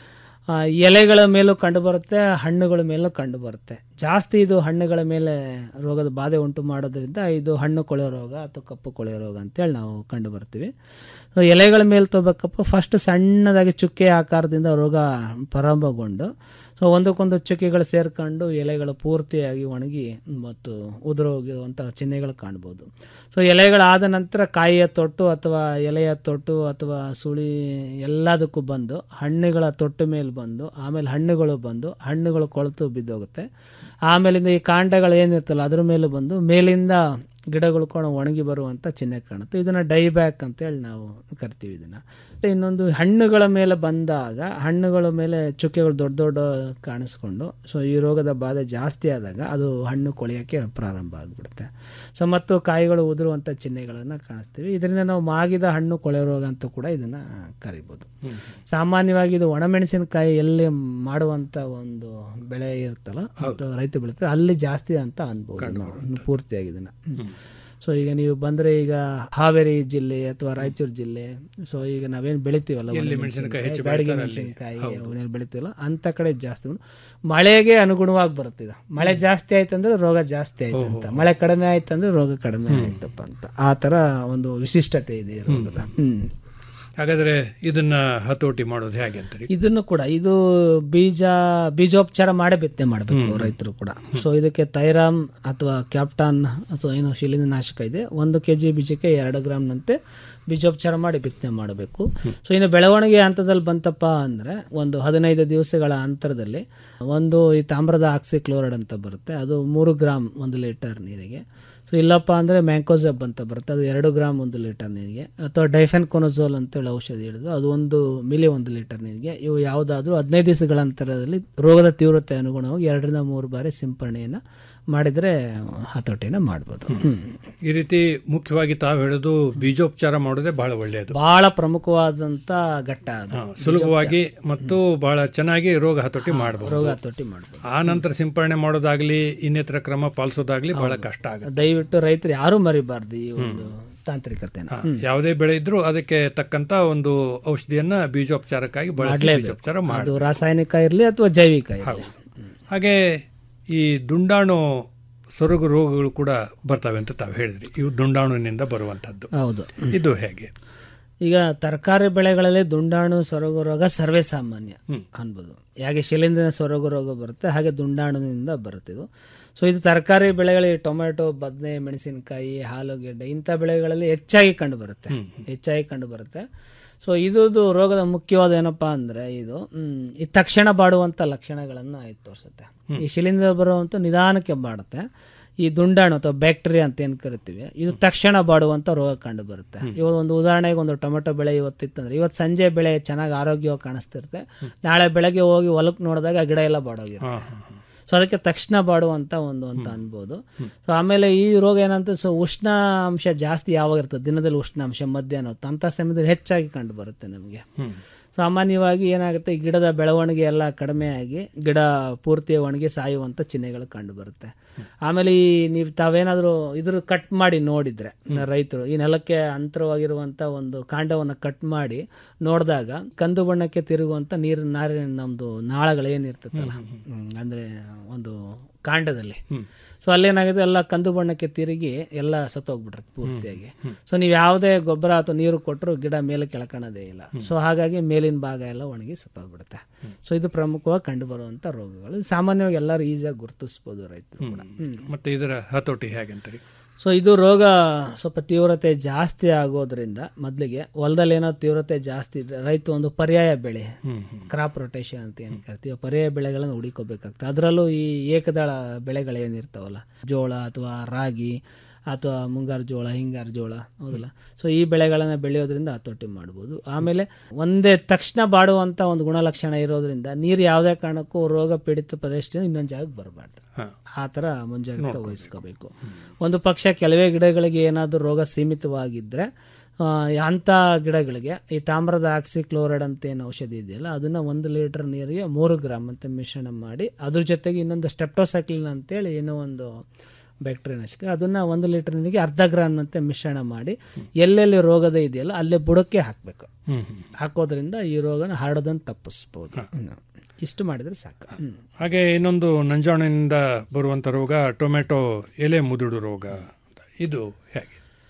ಆ, ಎಲೆಗಳ ಮೇಲೂ ಕಂಡುಬರುತ್ತೆ ಹಣ್ಣುಗಳ ಮೇಲೂ ಕಂಡುಬರುತ್ತೆ ಜಾಸ್ತಿ ಇದು ಹಣ್ಣುಗಳ ಮೇಲೆ ರೋಗದ ಬಾಧೆ ಉಂಟು ಮಾಡೋದ್ರಿಂದ ಇದು ಹಣ್ಣು ಕೊಳೆ ರೋಗ ಅಥವಾ ಕಪ್ಪು ಕೊಳೆ ರೋಗ ಅಂತೇಳಿ ನಾವು ಕಂಡು ಬರ್ತೀವಿ ಸೊ ಎಲೆಗಳ ಮೇಲೆ ತಗೋಬೇಕಪ್ಪ ಫಸ್ಟ್ ಸಣ್ಣದಾಗಿ ಚುಕ್ಕೆ ಆಕಾರದಿಂದ ರೋಗ ಪ್ರಾರಂಭಗೊಂಡು ಸೊ ಒಂದಕ್ಕೊಂದು ಚುಕ್ಕೆಗಳು ಸೇರ್ಕೊಂಡು ಎಲೆಗಳು ಪೂರ್ತಿಯಾಗಿ ಒಣಗಿ ಮತ್ತು ಉದುರೋಗಿರುವಂಥ ಚಿಹ್ನೆಗಳು ಕಾಣ್ಬೋದು ಸೊ ಎಲೆಗಳಾದ ನಂತರ ಕಾಯಿಯ ತೊಟ್ಟು ಅಥವಾ ಎಲೆಯ ತೊಟ್ಟು ಅಥವಾ ಸುಳಿ ಎಲ್ಲದಕ್ಕೂ ಬಂದು ಹಣ್ಣುಗಳ ತೊಟ್ಟು ಮೇಲೆ ಬಂದು ಆಮೇಲೆ ಹಣ್ಣುಗಳು ಬಂದು ಹಣ್ಣುಗಳು ಕೊಳೆತು ಬಿದ್ದೋಗುತ್ತೆ ಆಮೇಲಿಂದ ಈ ಕಾಂಡಗಳು ಏನಿರ್ತಲ್ಲ ಅದ್ರ ಮೇಲೆ ಬಂದು ಮೇಲಿಂದ ಗಿಡಗಳು ಕೂಡ ಒಣಗಿ ಬರುವಂಥ ಚಿಹ್ನೆ ಕಾಣುತ್ತೆ ಇದನ್ನು ಡೈಬ್ಯಾಕ್ ಅಂತೇಳಿ ನಾವು ಕರಿತೀವಿ ಇದನ್ನು ಇನ್ನೊಂದು ಹಣ್ಣುಗಳ ಮೇಲೆ ಬಂದಾಗ ಹಣ್ಣುಗಳ ಮೇಲೆ ಚುಕ್ಕೆಗಳು ದೊಡ್ಡ ದೊಡ್ಡ ಕಾಣಿಸ್ಕೊಂಡು ಸೊ ಈ ರೋಗದ ಬಾಧೆ ಜಾಸ್ತಿ ಆದಾಗ ಅದು ಹಣ್ಣು ಕೊಳೆಯೋಕ್ಕೆ ಪ್ರಾರಂಭ ಆಗಿಬಿಡುತ್ತೆ ಸೊ ಮತ್ತು ಕಾಯಿಗಳು ಉದುರುವಂಥ ಚಿಹ್ನೆಗಳನ್ನು ಕಾಣಿಸ್ತೀವಿ ಇದರಿಂದ ನಾವು ಮಾಗಿದ ಹಣ್ಣು ಕೊಳೆ ರೋಗ ಅಂತ ಕೂಡ ಇದನ್ನು ಕರಿಬೋದು ಸಾಮಾನ್ಯವಾಗಿ ಇದು ಒಣಮೆಣಸಿನಕಾಯಿ ಎಲ್ಲಿ ಮಾಡುವಂಥ ಒಂದು ಬೆಳೆ ಇರುತ್ತಲ್ಲ ಅಥವಾ ರೈತ ಬೆಳೀತಾರೆ ಅಲ್ಲಿ ಜಾಸ್ತಿ ಅಂತ ಅನ್ಬೋದು ನಾವು ಪೂರ್ತಿಯಾಗಿ ಇದನ್ನು ಸೊ ಈಗ ನೀವು ಬಂದರೆ ಈಗ ಹಾವೇರಿ ಜಿಲ್ಲೆ ಅಥವಾ ರಾಯಚೂರು ಜಿಲ್ಲೆ ಸೊ ಈಗ ನಾವೇನು ಬೆಳಿತೀವಲ್ಲ ಎಲ್ಲಿ ಒಣ ಮೆಣಸಿನಕಾಯಿ ಹೆಚ್ಚು ಬ್ಯಾಡಗಿ ಬೆಳೀತಾರೆ ಅಲ್ಲಿ. ಮೆಣಸಿನಕಾಯಿ ಹೌದು. ಅವನ್ನೆಲ್ಲ ಬೆಳಿತೀವಲ್ಲ ಅಂಥ ಕಡೆ ಜಾಸ್ತಿ ಉಂಟು. ಮಳೆಗೆ ಅನುಗುಣವಾಗಿ ಬರುತ್ತೆ ಇದು ಮಳೆ ಜಾಸ್ತಿ ಆಯ್ತು ಅಂದ್ರೆ ರೋಗ ಜಾಸ್ತಿ ಆಯ್ತು ಅಂತ ಮಳೆ ಕಡಿಮೆ ಆಯ್ತು ಅಂದ್ರೆ ರೋಗ ಕಡಿಮೆ ಆಯ್ತಪ್ಪ ಅಂತ ಆ ಥರ ಒಂದು ವಿಶಿಷ್ಟತೆ ಇದೆ ಈ ರೋಗದ ಹ್ಮ್ ಹಾಗಾದ್ರೆ ಇದನ್ನ ಹತೋಟಿ ಮಾಡೋದು ಹೇಗೆ ಅಂತೀರಿ ಇದನ್ನು ಕೂಡ ಇದು ಬೀಜ ಬೀಜೋಪಚಾರ ಮಾಡೇ ಬಿತ್ತನೆ ಮಾಡಬೇಕು ಹ್ಮ್. ರೈತರು ಕೂಡ ಸೊ ಇದಕ್ಕೆ ತೈರಾಮ್ ಅಥವಾ ಕ್ಯಾಪ್ಟಾನ್ ಅಥವಾ ಏನು ಶಿಲೀಂಧ್ರನಾಶಕ ಇದೆ ಒಂದು ಕೆ ಜಿ ಬೀಜಕ್ಕೆ ಎರಡು ಗ್ರಾಮ್ನಂತೆ ಬೀಜೋಪಚಾರ ಮಾಡಿ ಬಿತ್ತನೆ ಮಾಡಬೇಕು ಸೊ ಇನ್ನು ಬೆಳವಣಿಗೆ ಹಂತದಲ್ಲಿ ಬಂತಪ್ಪ ಅಂದರೆ ಒಂದು ಹದಿನೈದು ದಿವಸಗಳ ಅಂತರದಲ್ಲಿ ಒಂದು ಈ ತಾಮ್ರದ ಆಕ್ಸಿಕ್ಲೋರೈಡ್ ಅಂತ ಬರುತ್ತೆ ಅದು ಮೂರು ಗ್ರಾಮ್ ಒಂದು ಲೀಟರ್ ನೀರಿಗೆ ಸೊ ಇಲ್ಲಪ್ಪ ಅಂದರೆ ಮ್ಯಾಂಕೋಸೆಬ್ ಅಂತ ಬರುತ್ತೆ ಅದು ಎರಡು ಗ್ರಾಮ್ ಒಂದು ಲೀಟರ್ ನೀರಿಗೆ ಅಥವಾ ಡೈಫೆನ್ ಕೊನೋಸೋಲ್ ಅಂತೇಳಿ ಔಷಧಿ ಹಿಡಿದು ಅದು ಒಂದು ಮಿಲಿ ಒಂದು ಲೀಟರ್ ನೀರಿಗೆ ಇವು ಯಾವುದಾದ್ರೂ ಹದಿನೈದು ದಿವಸಗಳ ಅಂತರದಲ್ಲಿ ರೋಗದ ತೀವ್ರತೆ ಅನುಗುಣವಾಗಿ ಎರಡರಿಂದ ಮೂರು ಬಾರಿ ಸಿಂಪರಣೆಯನ್ನು ಮಾಡಿದರೆ ಹತೋಟಿನ ಮಾಡ್ಬೋದು ಹ್ಮ್. ಈ ರೀತಿ ಮುಖ್ಯವಾಗಿ ತಾವು ಹೇಳೋದು ಬೀಜೋಪಚಾರ ಮಾಡೋದೇ ಬಹಳ ಒಳ್ಳೆಯದು ಬಹಳ ಪ್ರಮುಖವಾದಂಥ ಘಟ್ಟ ಅದು ಹಾ, ಸುಲಭವಾಗಿ ಮತ್ತು ಬಹಳ ಚೆನ್ನಾಗಿ ರೋಗ ಹತೋಟಿ ಮಾಡಬಹುದು ರೋಗ ಹತೋಟಿ ಮಾಡ್ಬೋದು ಆ ನಂತರ ಸಿಂಪರಣೆ ಮಾಡೋದಾಗ್ಲಿ ಇನ್ನಿತರ ಕ್ರಮ ಪಾಲಿಸೋದಾಗ್ಲಿ ಬಹಳ ಕಷ್ಟ ಆಗುತ್ತೆ ದಯವಿಟ್ಟು ರೈತರು ಯಾರೂ ಮರಿಬಾರ್ದು ಈ ಒಂದು ತಾಂತ್ರಿಕತೆನ ಹಾ, ಯಾವುದೇ ಬೆಳೆ ಇದ್ರೂ ಅದಕ್ಕೆ ತಕ್ಕಂತ ಒಂದು ಔಷಧಿಯನ್ನ ಬೀಜೋಪಚಾರಕ್ಕಾಗಿ ಬಳಸಿ ಮಾಡ್ಲೇಬೇಕು. ಬೀಜೋಪಚಾರ ಅದು ಮಾಡಿ ರಾಸಾಯನಿಕ ಇರಲಿ ಅಥವಾ ಜೈವಿಕ ಇರಲಿ ಹಾಗೆ ಈ ದುಂಡಾಣು ಸೊರಗು ರೋಗಗಳು ಕೂಡ ಬರ್ತವೆ ಅಂತ ತಾವು ಹೇಳಿದ್ರಿ ಇವು ದುಂಡಾಣುವಿನಿಂದ ಬರುವಂತದ್ದು ಹೌದು ಇದು ಹೇಗೆ ಈಗ ತರಕಾರಿ ಬೆಳೆಗಳಲ್ಲಿ ದುಂಡಾಣು ಸೊರಗು ರೋಗ ಸರ್ವೇ ಸಾಮಾನ್ಯ ಅನ್ಬೋದು ಹೇಗೆ ಶಿಲೀಂಧ್ರ ಸೊರಗು ರೋಗ ಬರುತ್ತೆ ಹಾಗೆ ದುಂಡಾಣುವಿನಿಂದ ಬರುತ್ತೆ ಇದು ಸೊ ಇದು ತರಕಾರಿ ಬೆಳೆಗಳಿಗೆ ಟೊಮೆಟೊ ಬದನೆ ಮೆಣಸಿನಕಾಯಿ ಆಲೂಗೆಡ್ಡೆ ಇಂಥ ಬೆಳೆಗಳಲ್ಲಿ ಹೆಚ್ಚಾಗಿ ಕಂಡು ಬರುತ್ತೆ ಹೆಚ್ಚಾಗಿ ಕಂಡು ಬರುತ್ತೆ ಸೊ ಇದು ರೋಗದ ಮುಖ್ಯವಾದ ಏನಪ್ಪಾ ಅಂದರೆ ಇದು ಮ್, ಈ ತಕ್ಷಣ ಬಾಡುವಂಥ ಲಕ್ಷಣಗಳನ್ನು ಇದು ತೋರಿಸುತ್ತೆ ಈ ಶಿಲೀಂಧ್ರ ಬರುವಂಥ ನಿಧಾನಕ್ಕೆ ಬಾಡುತ್ತೆ ಈ ದುಂಡಾಣು ಅಥವಾ ಬ್ಯಾಕ್ಟೀರಿಯಾ ಅಂತ ಏನು ಕರಿತೀವಿ ಇದು ತಕ್ಷಣ ಬಾಡುವಂಥ ರೋಗ ಕಂಡು ಬರುತ್ತೆ ಇವಾಗ ಒಂದು ಉದಾಹರಣೆಗೆ ಒಂದು ಟೊಮೆಟೊ ಬೆಳೆ ಇವತ್ತಿತ್ತಂದ್ರೆ ಇವತ್ತು ಸಂಜೆ ಬೆಳೆ ಚೆನ್ನಾಗಿ ಆರೋಗ್ಯವಾಗಿ ಕಾಣಿಸ್ತಿರುತ್ತೆ ನಾಳೆ ಬೆಳಗ್ಗೆ ಹೋಗಿ ಹೊಲಕ್ಕೆ ನೋಡಿದಾಗ ಆ ಗಿಡ ಎಲ್ಲ ಬಾಡೋಗಿರುತ್ತೆ ಸೊ ಅದಕ್ಕೆ ತಕ್ಷಣ ಬಾಡುವಂಥ ಒಂದು ಅಂತ ಅನ್ಬೋದು ಸೊ ಆಮೇಲೆ ಈ ರೋಗ ಏನಂತ ಸೊ ಉಷ್ಣಾಂಶ ಜಾಸ್ತಿ ಯಾವಾಗ ಇರ್ತದೆ ದಿನದಲ್ಲಿ ಉಷ್ಣಾಂಶ ಮಧ್ಯಾಹ್ನ ಹೊತ್ತು ಅಂಥ ಸಮಯದಲ್ಲಿ ಹೆಚ್ಚಾಗಿ ಕಂಡು ಬರುತ್ತೆ ನಮಗೆ ಸಾಮಾನ್ಯವಾಗಿ ಏನಾಗುತ್ತೆ ಈ ಗಿಡದ ಬೆಳವಣಿಗೆ ಎಲ್ಲ ಕಡಿಮೆ ಆಗಿ ಗಿಡ ಪೂರ್ತಿ ಒಣಗಿ ಸಾಯುವಂಥ ಚಿಹ್ನೆಗಳು ಕಂಡು ಬರುತ್ತೆ ಆಮೇಲೆ ಈ ನೀವು ತಾವೇನಾದರೂ ಇದ್ರ ಕಟ್ ಮಾಡಿ ನೋಡಿದ್ರೆ ರೈತರು ಈ ನೆಲಕ್ಕೆ ಅಂತರವಾಗಿರುವಂಥ ಒಂದು ಕಾಂಡವನ್ನು ಕಟ್ ಮಾಡಿ ನೋಡಿದಾಗ ಕಂದು ಬಣ್ಣಕ್ಕೆ ತಿರುಗುವಂಥ ನೀರು ನಾರಿನ ನಮ್ಮದು ನಾಳಗಳು ಏನಿರ್ತೈತಲ್ಲ ಹ್ಮ್, ಅಂದ್ರೆ ಒಂದು ಕಾಂಡದಲ್ಲಿ ಸೊ ಅಲ್ಲೇನಾಗಿದೆ ಎಲ್ಲ ಕಂದು ಬಣ್ಣಕ್ಕೆ ತಿರುಗಿ ಎಲ್ಲ ಸತ್ತೋಗ್ಬಿಟ್ರೆ ಪೂರ್ತಿಯಾಗಿ ಸೊ ನೀವು ಯಾವುದೇ ಗೊಬ್ಬರ ಅಥವಾ ನೀರು ಕೊಟ್ಟರು ಗಿಡ ಮೇಲೆ ಕೆಳಕಣದೇ ಇಲ್ಲ ಸೊ ಹಾಗಾಗಿ ಮೇಲಿನ ಭಾಗ ಎಲ್ಲ ಒಣಗಿ ಸತ್ತೋಗ್ಬಿಡುತ್ತೆ ಸೊ ಇದು ಪ್ರಮುಖವಾಗಿ ಕಂಡು ಬರುವಂಥ ರೋಗಗಳು ಇದು ಸಾಮಾನ್ಯವಾಗಿ ಎಲ್ಲರೂ ಈಸಿಯಾಗಿ ಗುರುತಿಸ್ಬೋದು ರೈತರು ಕೂಡ ಹ್ಮ್. ಮತ್ತೆ ಇದರ ಹತೋಟಿ ಹೇಗೆ ಅಂತೀರಿ ಸೊ ಇದು ರೋಗ ಸ್ವಲ್ಪ ತೀವ್ರತೆ ಜಾಸ್ತಿ ಆಗೋದ್ರಿಂದ ಮೊದಲಿಗೆ ಹೊಲದಲ್ಲಿ ಏನೋ ತೀವ್ರತೆ ಜಾಸ್ತಿ ಇದೆ ರೈತ ಒಂದು ಪರ್ಯಾಯ ಬೆಳೆ ಕ್ರಾಪ್ ರೊಟೇಷನ್ ಅಂತ ಏನು ಕರಿತೀವಿ ಪರ್ಯಾಯ ಬೆಳೆಗಳನ್ನು ಹುಡುಕೋಬೇಕಾಗ್ತದೆ ಅದರಲ್ಲೂ ಈ ಏಕದಳ ಬೆಳೆಗಳೇನಿರ್ತಾವಲ್ಲ ಜೋಳ ಅಥವಾ ರಾಗಿ ಅಥವಾ ಮುಂಗಾರು ಜೋಳ ಹಿಂಗಾರು ಜೋಳ ಹೌದಲ್ಲ ಸೊ ಈ ಬೆಳೆಗಳನ್ನು ಬೆಳೆಯೋದ್ರಿಂದ ಹತೋಟಿ ಮಾಡ್ಬೋದು ಆಮೇಲೆ ಒಂದೇ ತಕ್ಷಣ ಬಾಡುವಂಥ ಒಂದು ಗುಣಲಕ್ಷಣ ಇರೋದ್ರಿಂದ ನೀರು ಯಾವುದೇ ಕಾರಣಕ್ಕೂ ರೋಗ ಪೀಡಿತ ಪ್ರದೇಶದಿಂದ ಇನ್ನೊಂದು ಜಾಗಕ್ಕೆ ಬರಬಾರ್ದು ಆ ಥರ ಮುಂಜಾಗ್ರತೆ ವಹಿಸ್ಕೋಬೇಕು ಒಂದು ಪಕ್ಷ ಕೆಲವೇ ಗಿಡಗಳಿಗೆ ಏನಾದರೂ ರೋಗ ಸೀಮಿತವಾಗಿದ್ದರೆ ಆ, ಅಂಥ ಗಿಡಗಳಿಗೆ ಈ ತಾಮ್ರದ ಆಕ್ಸಿಕ್ಲೋರೈಡ್ ಅಂತ ಏನು ಔಷಧಿ ಇದೆಯಲ್ಲ ಅದನ್ನು ಒಂದು ಲೀಟರ್ ನೀರಿಗೆ ಮೂರು ಗ್ರಾಮ್ ಅಂತ ಮಿಶ್ರಣ ಮಾಡಿ ಅದ್ರ ಜೊತೆಗೆ ಇನ್ನೊಂದು ಸ್ಟೆಪ್ಟೋಸೈಕ್ಲಿನ್ ಅಂತೇಳಿ ಏನೋ ಒಂದು ಬ್ಯಾಕ್ಟೀರಿಯಾ ನಾಶಕ ಅದನ್ನು ಒಂದು ಲೀಟರ್ ನೀರಿಗೆ ಅರ್ಧ ಗ್ರಾಮ್ನಂತೆ ಮಿಶ್ರಣ ಮಾಡಿ ಎಲ್ಲೆಲ್ಲಿ ರೋಗದ ಇದೆಯಲ್ಲ ಅಲ್ಲೇ ಬುಡಕ್ಕೆ ಹಾಕಬೇಕು ಹಾಕೋದ್ರಿಂದ ಈ ರೋಗನ ಹರಡೋದನ್ನು ತಪ್ಪಿಸ್ಬೋದು ಹ್ಮ್. ಇಷ್ಟು ಮಾಡಿದರೆ ಸಾಕು ಹ್ಮ್. ಹಾಗೆ ಇನ್ನೊಂದು ನಂಜಾಣಿನಿಂದ ಬರುವಂತ ರೋಗ ಟೊಮೆಟೊ ಎಲೆ ಮುದುಡು ರೋಗ ಅಂತ. ಇದು ಹೇಗೆ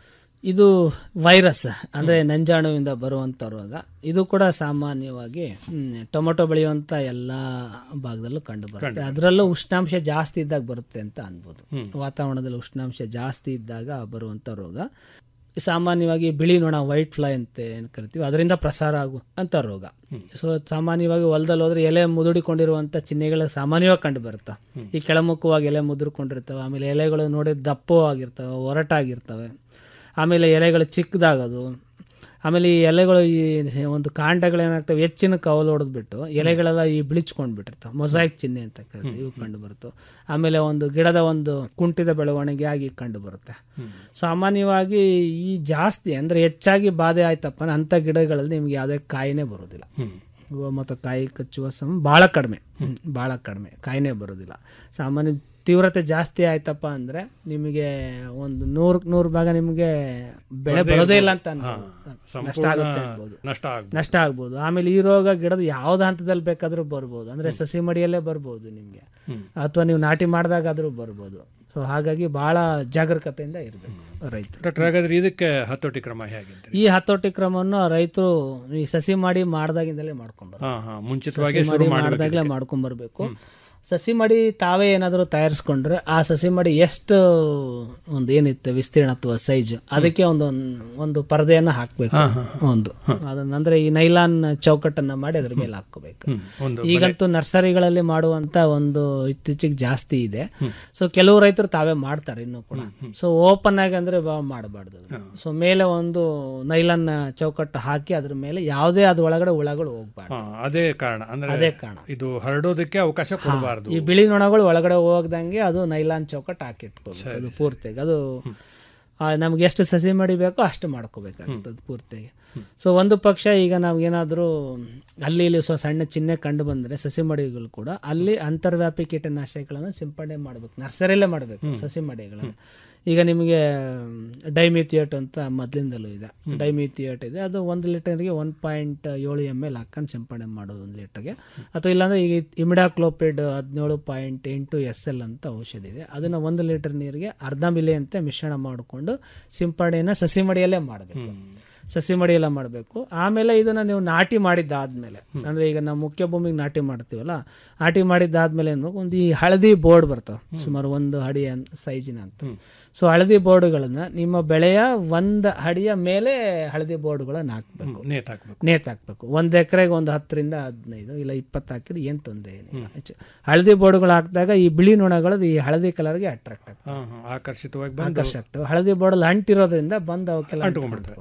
ಇದು ವೈರಸ್ ಅಂದರೆ ನಂಜಾಣುವಿಂದ ಬರುವಂಥ ರೋಗ ಇದು ಕೂಡ ಸಾಮಾನ್ಯವಾಗಿ ಹ್ಮ್, ಟೊಮೊಟೊ ಬೆಳೆಯುವಂಥ ಎಲ್ಲ ಭಾಗದಲ್ಲೂ ಕಂಡು ಬರುತ್ತೆ ಅದರಲ್ಲೂ ಉಷ್ಣಾಂಶ ಜಾಸ್ತಿ ಇದ್ದಾಗ ಬರುತ್ತೆ ಅಂತ ಅನ್ಬೋದು ವಾತಾವರಣದಲ್ಲಿ ಉಷ್ಣಾಂಶ ಜಾಸ್ತಿ ಇದ್ದಾಗ ಬರುವಂಥ ರೋಗ ಸಾಮಾನ್ಯವಾಗಿ ಬಿಳಿ ನೊಣ ವೈಟ್ ಫ್ಲೈ ಅಂತ ಏನು ಕರಿತೀವಿ ಅದರಿಂದ ಪ್ರಸಾರ ಆಗುವಂಥ ರೋಗ ಸೊ ಸಾಮಾನ್ಯವಾಗಿ ಹೊಲದಲ್ಲಿ ಹೋದ್ರೆ ಎಲೆ ಮುದುಡಿಕೊಂಡಿರುವಂಥ ಚಿಹ್ನೆಗಳು ಸಾಮಾನ್ಯವಾಗಿ ಕಂಡು ಬರುತ್ತೆ ಈ ಕೆಳಮುಖವಾಗಿ ಎಲೆ ಮುದುರ್ಕೊಂಡಿರ್ತವೆ ಆಮೇಲೆ ಎಲೆಗಳು ನೋಡಿ ದಪ್ಪವಾಗಿರ್ತವೆ ಒರಟಾಗಿರ್ತವೆ ಆಮೇಲೆ ಎಲೆಗಳು ಚಿಕ್ಕದಾಗೋದು ಆಮೇಲೆ ಈ ಎಲೆಗಳು ಈ ಒಂದು ಕಾಂಡಗಳೇನಾಗ್ತವೆ ಹೆಚ್ಚಿನ ಕವಲು ಹೊಡೆದ್ಬಿಟ್ಟು ಎಲೆಗಳೆಲ್ಲ ಈ ಬಿಳಿಚ್ಕೊಂಡು ಬಿಟ್ಟಿರ್ತಾವೆ ಮೊಸಾಯಿಕ್ ಚಿಹ್ನೆ ಅಂತ ಕರಿತೀವಿ ಇವು ಕಂಡು ಬರುತ್ತೆ ಆಮೇಲೆ ಒಂದು ಗಿಡದ ಒಂದು ಕುಂಠಿತ ಬೆಳವಣಿಗೆ ಆಗಿ ಕಂಡು ಬರುತ್ತೆ ಸಾಮಾನ್ಯವಾಗಿ ಈ ಜಾಸ್ತಿ ಅಂದರೆ ಹೆಚ್ಚಾಗಿ ಬಾಧೆ ಆಯ್ತಪ್ಪ ಅಂದ್ರೆ ಅಂಥ ಗಿಡಗಳಲ್ಲಿ ನಿಮ್ಗೆ ಯಾವುದೇ ಕಾಯಿನೇ ಬರೋದಿಲ್ಲ ಮತ್ತು ಕಾಯಿ ಕಚ್ಚುವ ಸಮ ಭಾಳ ಕಡಿಮೆ ಭಾಳ ಕಡಿಮೆ ಕಾಯಿನೇ ಬರೋದಿಲ್ಲ ಸಾಮಾನ್ಯ ತೀವ್ರತೆ ಜಾಸ್ತಿ ಆಯ್ತಪ್ಪ ಅಂದರೆ ನಿಮಗೆ ಒಂದು ನೂರು ನೂರು ಭಾಗ ನಿಮಗೆ ಬೆಳೆ ಬರದೇ ಬರೋದೇ ಇಲ್ಲ ಇರ್ಬೋದು. ಅಂತ ಹಾ, ಅನ್ಬೋದು. ನಷ್ಟ ಸಂಪೂರ್ಣ ಆಗುತ್ತೆ ಅನ್ಬೋದು ನಷ್ಟ ಆಗ್ಬೋದು. ನಷ್ಟ ಆಗ್ಬೋದು ಆಮೇಲೆ ಈ ರೋಗ ಗಿಡದ ಯಾವ್ದು ಹಂತದಲ್ಲಿ ಬೇಕಾದರೂ ಬರ್ಬೋದು ಅಂದರೆ ಸಸಿ ಮಡಿಯಲ್ಲೇ ಬರ್ಬೋದು ನಿಮಗೆ ಅಥವಾ ನೀವು ನಾಟಿ ಮಾಡಿದಾಗಾದರೂ ಬರ್ಬೋದು ಸೊ ಹಾಗಾಗಿ ಭಾಳ ಜಾಗರೂಕತೆಯಿಂದ ಇರಬೇಕು ರೈತರು ಡಾಕ್ಟರ್ ಹಾಗಾದ್ರೆ ಇದಕ್ಕೆ ಹತೋಟಿ ಕ್ರಮ ಹೇಗೆ ಈ ಹತೋಟಿ ಕ್ರಮವನ್ನು ರೈತರು ಈ ಸಸಿ ಮಾಡಿ ಮಾಡ್ದಾಗಿಂದಲೇ ಮಾಡ್ಕೊಂಡ್ಬರ್ಬೇಕು ಹಾ, ಹಾ, ಮುಂಚಿತವಾಗಿ ಸಸಿ ಶುರು ಮಾಡಿ ಮಾಡ್ಬೇಕು ಮಾಡ್ದಾಗ್ಲೇ ಇದಕ್ಕೆ. ಮಾಡ್ಕೊಂಬರ್ಬೇಕು ಸಸಿ ಮಾಡಿ ತಾವೇ ಏನಾದರೂ ತಯಾರಿಸ್ಕೊಂಡ್ರೆ ಆ ಸಸಿ ಮಾಡಿ ಎಷ್ಟು ಒಂದು ಏನಿತ್ತು ವಿಸ್ತೀರ್ಣ ಅಥವಾ ಸೈಜ್ ಅದಕ್ಕೆ ಒಂದು ಒಂದು ಪರದೆಯನ್ನು ಹಾಕಬೇಕು ಹಾ, ಹಾ, ಒಂದು ಅದನ್ನಂದ್ರೆ ಈ ನೈಲಾನ್ ಚೌಕಟ್ಟನ್ನ ಮಾಡಿ ಅದ್ರ ಮೇಲೆ ಹಾಕೋಬೇಕು ಹ್ಮ್, ಒಂದು ಈಗಂತೂ ನರ್ಸರಿಗಳಲ್ಲಿ ಮಾಡುವಂತ ಒಂದು ಇತ್ತೀಚೆಗೆ ಜಾಸ್ತಿ ಇದೆ ಸೊ ಕೆಲವು ರೈತರು ತಾವೇ ಮಾಡ್ತಾರೆ ಇನ್ನೂ ಕೂಡ ಸೊ ಓಪನ್ ಆಗಿ ಅಂದ್ರೆ ಮಾಡಬಾರ್ದು ಸೊ ಮೇಲೆ ಒಂದು ನೈಲಾನ್ ಚೌಕಟ್ಟು ಹಾಕಿ ಅದ್ರ ಮೇಲೆ ಯಾವುದೇ ಅದ್ರ ಒಳಗಡೆ ಹುಳಗಳು ಹೋಗ್ಬಾರ್ದು ಹಾ, ಅದೇ ಕಾರಣ ಅಂದ್ರೆ ಅದೇ ಕಾರಣ. ಇದು ಹರಡೋದಕ್ಕೆ ಅವಕಾಶ ಕೊಡಬಾರ್ದು ಈ ಬಿಳಿ ನೊಣಗಳು ಒಳಗಡೆ ಹೋಗ್ದಂಗೆ ಅದು ನೈಲಾನ್ ಚೌಕಟ್ಟು ಹಾಕಿಟ್ಕೋಬೇಕು ಅದು ಪೂರ್ತಿಯಾಗಿ ಅದು ಆ, ನಮ್ಗೆ ಎಷ್ಟು ಸಸಿ ಮಡಿ ಬೇಕೋ ಅಷ್ಟು ಮಾಡ್ಕೋಬೇಕಾಗುತ್ತೆ ಅದು ಪೂರ್ತಿಯಾಗಿ ಸೊ ಒಂದು ಪಕ್ಷ ಈಗ ನಾವೇನಾದರೂ ಅಲ್ಲಿ ಇಲ್ಲಿ ಸೊ ಸಣ್ಣ ಚಿಹ್ನೆ ಕಂಡು ಬಂದರೆ ಸಸಿ ಮಡಿಗಳು ಕೂಡ ಅಲ್ಲಿ ಅಂತರ್ವ್ಯಾಪಿ ಕೀಟನಾಶಕಗಳನ್ನು ಸಿಂಪಡಣೆ ಮಾಡಬೇಕು ನರ್ಸರಿಯಲ್ಲೇ ಮಾಡಬೇಕು ಸಸಿ ಮಡಿಗಳನ್ನು ಈಗ ನಿಮಗೆ ಡೈಮಿಥಿಯೇಟ್ ಅಂತ ಮೊದಲಿಂದಲೂ ಇದೆ ಡೈಮಿಥಿಯೇಟ್ ಇದೆ ಅದು ಒಂದು ಲೀಟರ್ಗೆ ಒನ್ ಪಾಯಿಂಟ್ ಏಳು ಎಮ್ ಎಲ್ ಹಾಕೊಂಡು ಸಿಂಪಡಣೆ ಮಾಡೋದು ಒಂದು ಲೀಟರ್ಗೆ ಅಥವಾ ಇಲ್ಲಾಂದರೆ ಈಗ ಇಮಿಡಾಕ್ಲೋಪಿಡ್ ಹದಿನೇಳು ಪಾಯಿಂಟ್ ಎಂಟು ಎಸ್ ಎಲ್ ಅಂತ ಔಷಧಿ ಇದೆ ಅದನ್ನು ಒಂದು ಲೀಟರ್ ನೀರಿಗೆ ಅರ್ಧ ಮಿಲಿ ಅಂತ ಮಿಶ್ರಣ ಮಾಡಿಕೊಂಡು ಸಿಂಪಡಣೆಯನ್ನು ಸಸಿ ಮಡಿಯಲ್ಲೇ ಮಾಡಬೇಕು ಸಸಿ ಮಡಿ ಎಲ್ಲ ಮಾಡಬೇಕು ಆಮೇಲೆ ಇದನ್ನ ನೀವು ನಾಟಿ ಮಾಡಿದ್ದಾದ್ಮೇಲೆ ಅಂದ್ರೆ ಈಗ ನಾವು ಮುಖ್ಯ ಭೂಮಿಗೆ ನಾಟಿ ಮಾಡ್ತೀವಲ್ಲ ನಾಟಿ ಮಾಡಿದ್ದಾದ್ಮೇಲೆ ಏನು ಮಾಡ್ಬೇಕು? ಒಂದು ಈ ಹಳದಿ ಬೋರ್ಡ್ ಬರ್ತಾವೆ ಸುಮಾರು ಒಂದು ಅಡಿಯ ಸೈಜಿನ ಅಂತ ಸೊ ಹಳದಿ ಬೋರ್ಡ್ಗಳನ್ನ ನಿಮ್ಮ ಬೆಳೆಯ ಒಂದು ಅಡಿಯ ಮೇಲೆ ಹಳದಿ ಬೋರ್ಡ್ಗಳನ್ನ ಹಾಕ್ಬೇಕು ನೇತ್ ಹಾಕ್ಬೇಕು ನೇತ್ ಹಾಕ್ಬೇಕು ಒಂದು ಎಕರೆಗೆ ಒಂದು ಹತ್ತರಿಂದ ಹದಿನೈದು ಇಲ್ಲ ಇಪ್ಪತ್ತು ಹಾಕಿದ್ರೆ ಏನು ತೊಂದರೆ ಏನಿಲ್ಲ ಹೆಚ್ಚು ಹಳದಿ ಬೋರ್ಡ್ಗಳು ಹಾಕಿದಾಗ ಈ ಬಿಳಿ ನೊಣಗಳು ಈ ಹಳದಿ ಕಲರ್ಗೆ ಅಟ್ರಾಕ್ಟ್ ಆಗ್ತವೆ ಹಾ, ಹಾ, ಆಕರ್ಷಿತವಾಗಿ ಬಂದು ಆಕರ್ಷ ಆಗ್ತವೆ ಹಳದಿ ಬೋರ್ಡಲ್ಲಿ ಅಂಟಿರೋದ್ರಿಂದ ಬಂದು ಅವಕ್ಕೆಲ್ಲ ಅಂಟ್ಕೊಂಡ್ಬಿಡ್ತವೆ.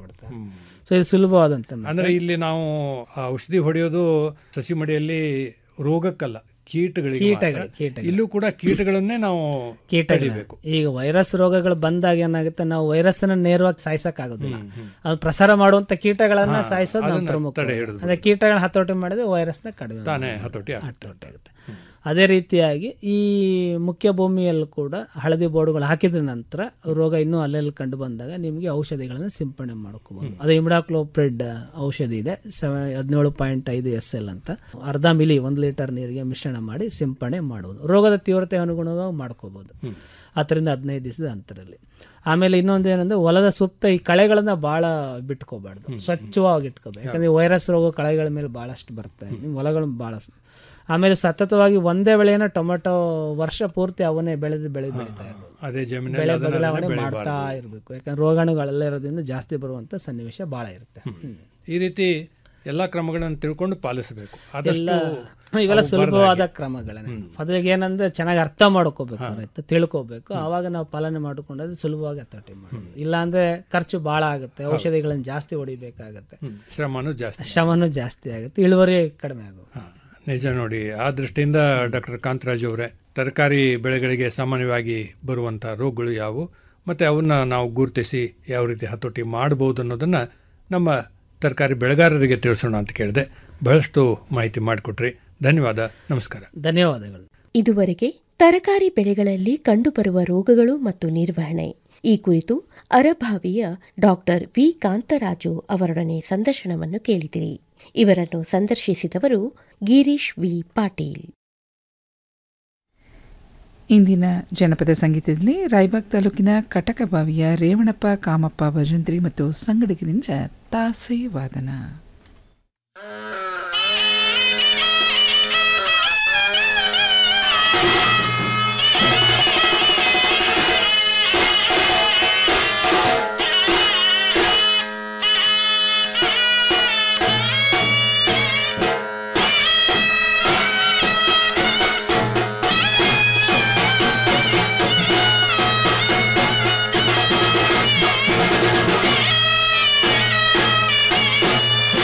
ಸೊ ಇದು ಸುಲಭವಾದಂತ ಅಂದ್ರೆ ಇಲ್ಲಿ ನಾವು ಆ ಔಷಧಿ ಹೊಡೆಯೋದು ಸಸಿ ಮಡಿಯಲ್ಲಿ ರೋಗಕ್ಕಲ್ಲ ಕೀಟಗಳಿಗೆ ಕೀಟಗಳು, ಮಾತ್ರ. ಕೀಟಗಳು. ಇಲ್ಲೂ ಕೂಡ ಕೀಟಗಳನ್ನು ನಾವು ಕೀಟಗಳು ತಡಿಬೇಕು ಈಗ ವೈರಸ್ ರೋಗಗಳು ಬಂದಾಗ ಏನಾಗುತ್ತೆ ನಾವು ವೈರಸ್ ಅನ್ನ ನೇರವಾಗಿ ಸಾಯಿಸಕ್ ಆಗೋದಿಲ್ಲ ಅದು ಪ್ರಸಾರ ಮಾಡುವಂತ ಕೀಟಗಳನ್ನ ಹಾ, ಸಾಯಿಸೋದು ನಮ್ಮ ಅದನ್ನ ಪ್ರಮುಖ ತಡೆ ಹಿಡಿದು ಅದೇ ಕೀಟಗಳನ್ನ ಹತೋಟಿ ಮಾಡಿದ್ರೆ ವೈರಸ್ನ ಕಡಿಮೆ ತಾನೇ ಮಾಡ್ಬೋದು. ಹತೋಟಿ ಆಗುತ್ತೆ. ಹತೋಟಿ ಆಗುತ್ತೆ ಅದೇ ರೀತಿಯಾಗಿ ಈ ಮುಖ್ಯ ಭೂಮಿಯಲ್ಲಿ ಕೂಡ ಹಳದಿ ಬೋರ್ಡ್ಗಳು ಹಾಕಿದ ನಂತರ ರೋಗ ಇನ್ನೂ ಅಲ್ಲೆಲ್ಲಿ ಕಂಡು ಬಂದಾಗ ನಿಮಗೆ ಔಷಧಿಗಳನ್ನು ಸಿಂಪಡಣೆ ಮಾಡ್ಕೋಬಹುದು ಅದು ಇಮಿಡಾಕ್ಲೋಪ್ರಿಡ್ ಔಷಧಿ ಇದೆ ಸೆವೆ ಹದಿನೇಳು ಪಾಯಿಂಟ್ ಐದು ಎಸ್ ಎಲ್ ಅಂತ ಅರ್ಧ ಮಿಲಿ ಒಂದು ಲೀಟರ್ ನೀರಿಗೆ ಮಿಶ್ರಣ ಮಾಡಿ ಸಿಂಪಡಣೆ ಮಾಡುವುದು ರೋಗದ ತೀವ್ರತೆ ಅನುಗುಣವಾಗಿ ಮಾಡ್ಕೋಬಹುದು ಹತ್ತರಿಂದ ಹದಿನೈದು ದಿವಸದ ಅಂತರಲ್ಲಿ ಆಮೇಲೆ ಇನ್ನೊಂದು ಏನಂದ್ರೆ ಹೊಲದ ಸುತ್ತ ಈ ಕಳೆಗಳನ್ನ ಭಾಳ ಬಿಟ್ಕೋಬಾರ್ದು ಸ್ವಚ್ಛವಾಗಿ ಇಟ್ಕೋಬೇಕು ಯಾಕಂದ್ರೆ ಈ ವೈರಸ್ ರೋಗ ಕಳೆಗಳ ಮೇಲೆ ಭಾಳಷ್ಟು ಬರುತ್ತೆ ನಿಮ್ಮ ಹೊಲಗಳು ಭಾಳ ಆಮೇಲೆ ಸತತವಾಗಿ ಒಂದೇ ಬೆಳೆಯನ್ನ ಟೊಮೆಟೊ ವರ್ಷ ಪೂರ್ತಿ ಅವನ್ನೇ ಬೆಳೆದು ಬೆಳೆ ಬೆಳೀತಾ ಇರ್ಬೇಕು ಅದೇ ಜಮೀನಲ್ಲಿ ಬೆಳೆ ಅದನ್ನ ಬದಲಾವಣೆ ಅದನ್ನ ಮಾಡ್ತಾ ಬೆಳಿಬಾರ್ದು. ಇರಬೇಕು ಯಾಕಂದ್ರೆ ರೋಗಾಣುಗಳೆಲ್ಲ ಇರೋದ್ರಿಂದ ಜಾಸ್ತಿ ಬರುವಂತ ಸನ್ನಿವೇಶ ಭಾಳ ಇರುತ್ತೆ ಹ್ಮ್. ಈ ರೀತಿ ಎಲ್ಲಾ ಕ್ರಮಗಳನ್ನು ತಿಳ್ಕೊಂಡು ಪಾಲಿಸಬೇಕು ಆದಷ್ಟು ಎಲ್ಲ ಇವೆಲ್ಲ ಅವು ಸುಲಭವಾದ ಬರ್ದಾಗೆ. ಕ್ರಮಗಳೇ ಅದ್ರಾಗ ಏನಂದ್ರೆ ಚೆನ್ನಾಗಿ ಅರ್ಥ ಮಾಡ್ಕೋಬೇಕು ರೈತ ತಿಳ್ಕೋಬೇಕು ಆವಾಗ ನಾವು ಪಾಲನೆ ಮಾಡಿಕೊಂಡ್ರೆ ಸುಲಭವಾಗಿ ಹತೋಟಿ ಮಾಡೋದು ಇಲ್ಲ ಅಂದ್ರೆ ಖರ್ಚು ಭಾಳ ಆಗುತ್ತೆ ಔಷಧಿಗಳನ್ನು ಜಾಸ್ತಿ ಹೊಡಿಬೇಕಾಗತ್ತೆ ಹ್ಮ್. ಶ್ರಮನೂ ಜಾಸ್ತಿ ಶ್ರಮನೂ ಜಾಸ್ತಿ ಆಗುತ್ತೆ ಇಳುವರಿ ಕಡಿಮೆ ಆಗುತ್ತೆ ನಿಜ ನೋಡಿ ಆ ದೃಷ್ಟಿಯಿಂದ ಡಾಕ್ಟರ್ ಕಾಂತರಾಜ್ ಅವರೇ ತರಕಾರಿ ಬೆಳೆಗಳಿಗೆ ಸಾಮಾನ್ಯವಾಗಿ ಬರುವಂಥ ರೋಗಗಳು ಯಾವುವು ಮತ್ತು ಅವನ್ನ ನಾವು ಗುರುತಿಸಿ ಯಾವ ರೀತಿ ಹತೋಟಿ ಮಾಡಬಹುದು ಅನ್ನೋದನ್ನು ನಮ್ಮ ತರಕಾರಿ ಬೆಳೆಗಾರರಿಗೆ ತಿಳಿಸೋಣ ಅಂತ ಕೇಳಿದೆ ಬಹಳಷ್ಟು ಮಾಹಿತಿ ಮಾಡಿಕೊಟ್ರಿ ಧನ್ಯವಾದ ನಮಸ್ಕಾರ ಧನ್ಯವಾದಗಳು ಇದುವರೆಗೆ ತರಕಾರಿ ಬೆಳೆಗಳಲ್ಲಿ ಕಂಡುಬರುವ ರೋಗಗಳು ಮತ್ತು ನಿರ್ವಹಣೆ ಈ ಕುರಿತು ಅರಭಾವಿಯ ಡಾಕ್ಟರ್ ವಿ ಕಾಂತರಾಜು ಅವರೊಡನೆ ಸಂದರ್ಶನವನ್ನು ಕೇಳಿದಿರಿ ಇವರನ್ನು ಸಂದರ್ಶಿಸಿದವರು ಗಿರೀಶ್ ವಿ ಪಾಟೀಲ್ ಇಂದಿನ ಜನಪದ ಸಂಗೀತದಲ್ಲಿ ರಾಯಬಾಗ್ ತಾಲೂಕಿನ ಕಟಕಬಾವಿಯ ರೇವಣಪ್ಪ ಕಾಮಪ್ಪ ಭಜಂತ್ರಿ ಮತ್ತು ಸಂಗಡಿಗರಿಂದ ತಾಸೆ ವಾದನ Thank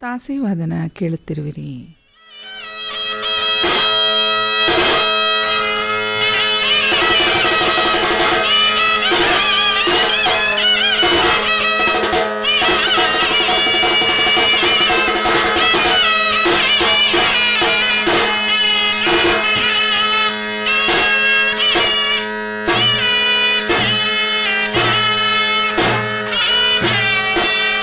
ತಾಸೆ ವಾದನ ಕೇಳುತ್ತಿರುವಿರಿ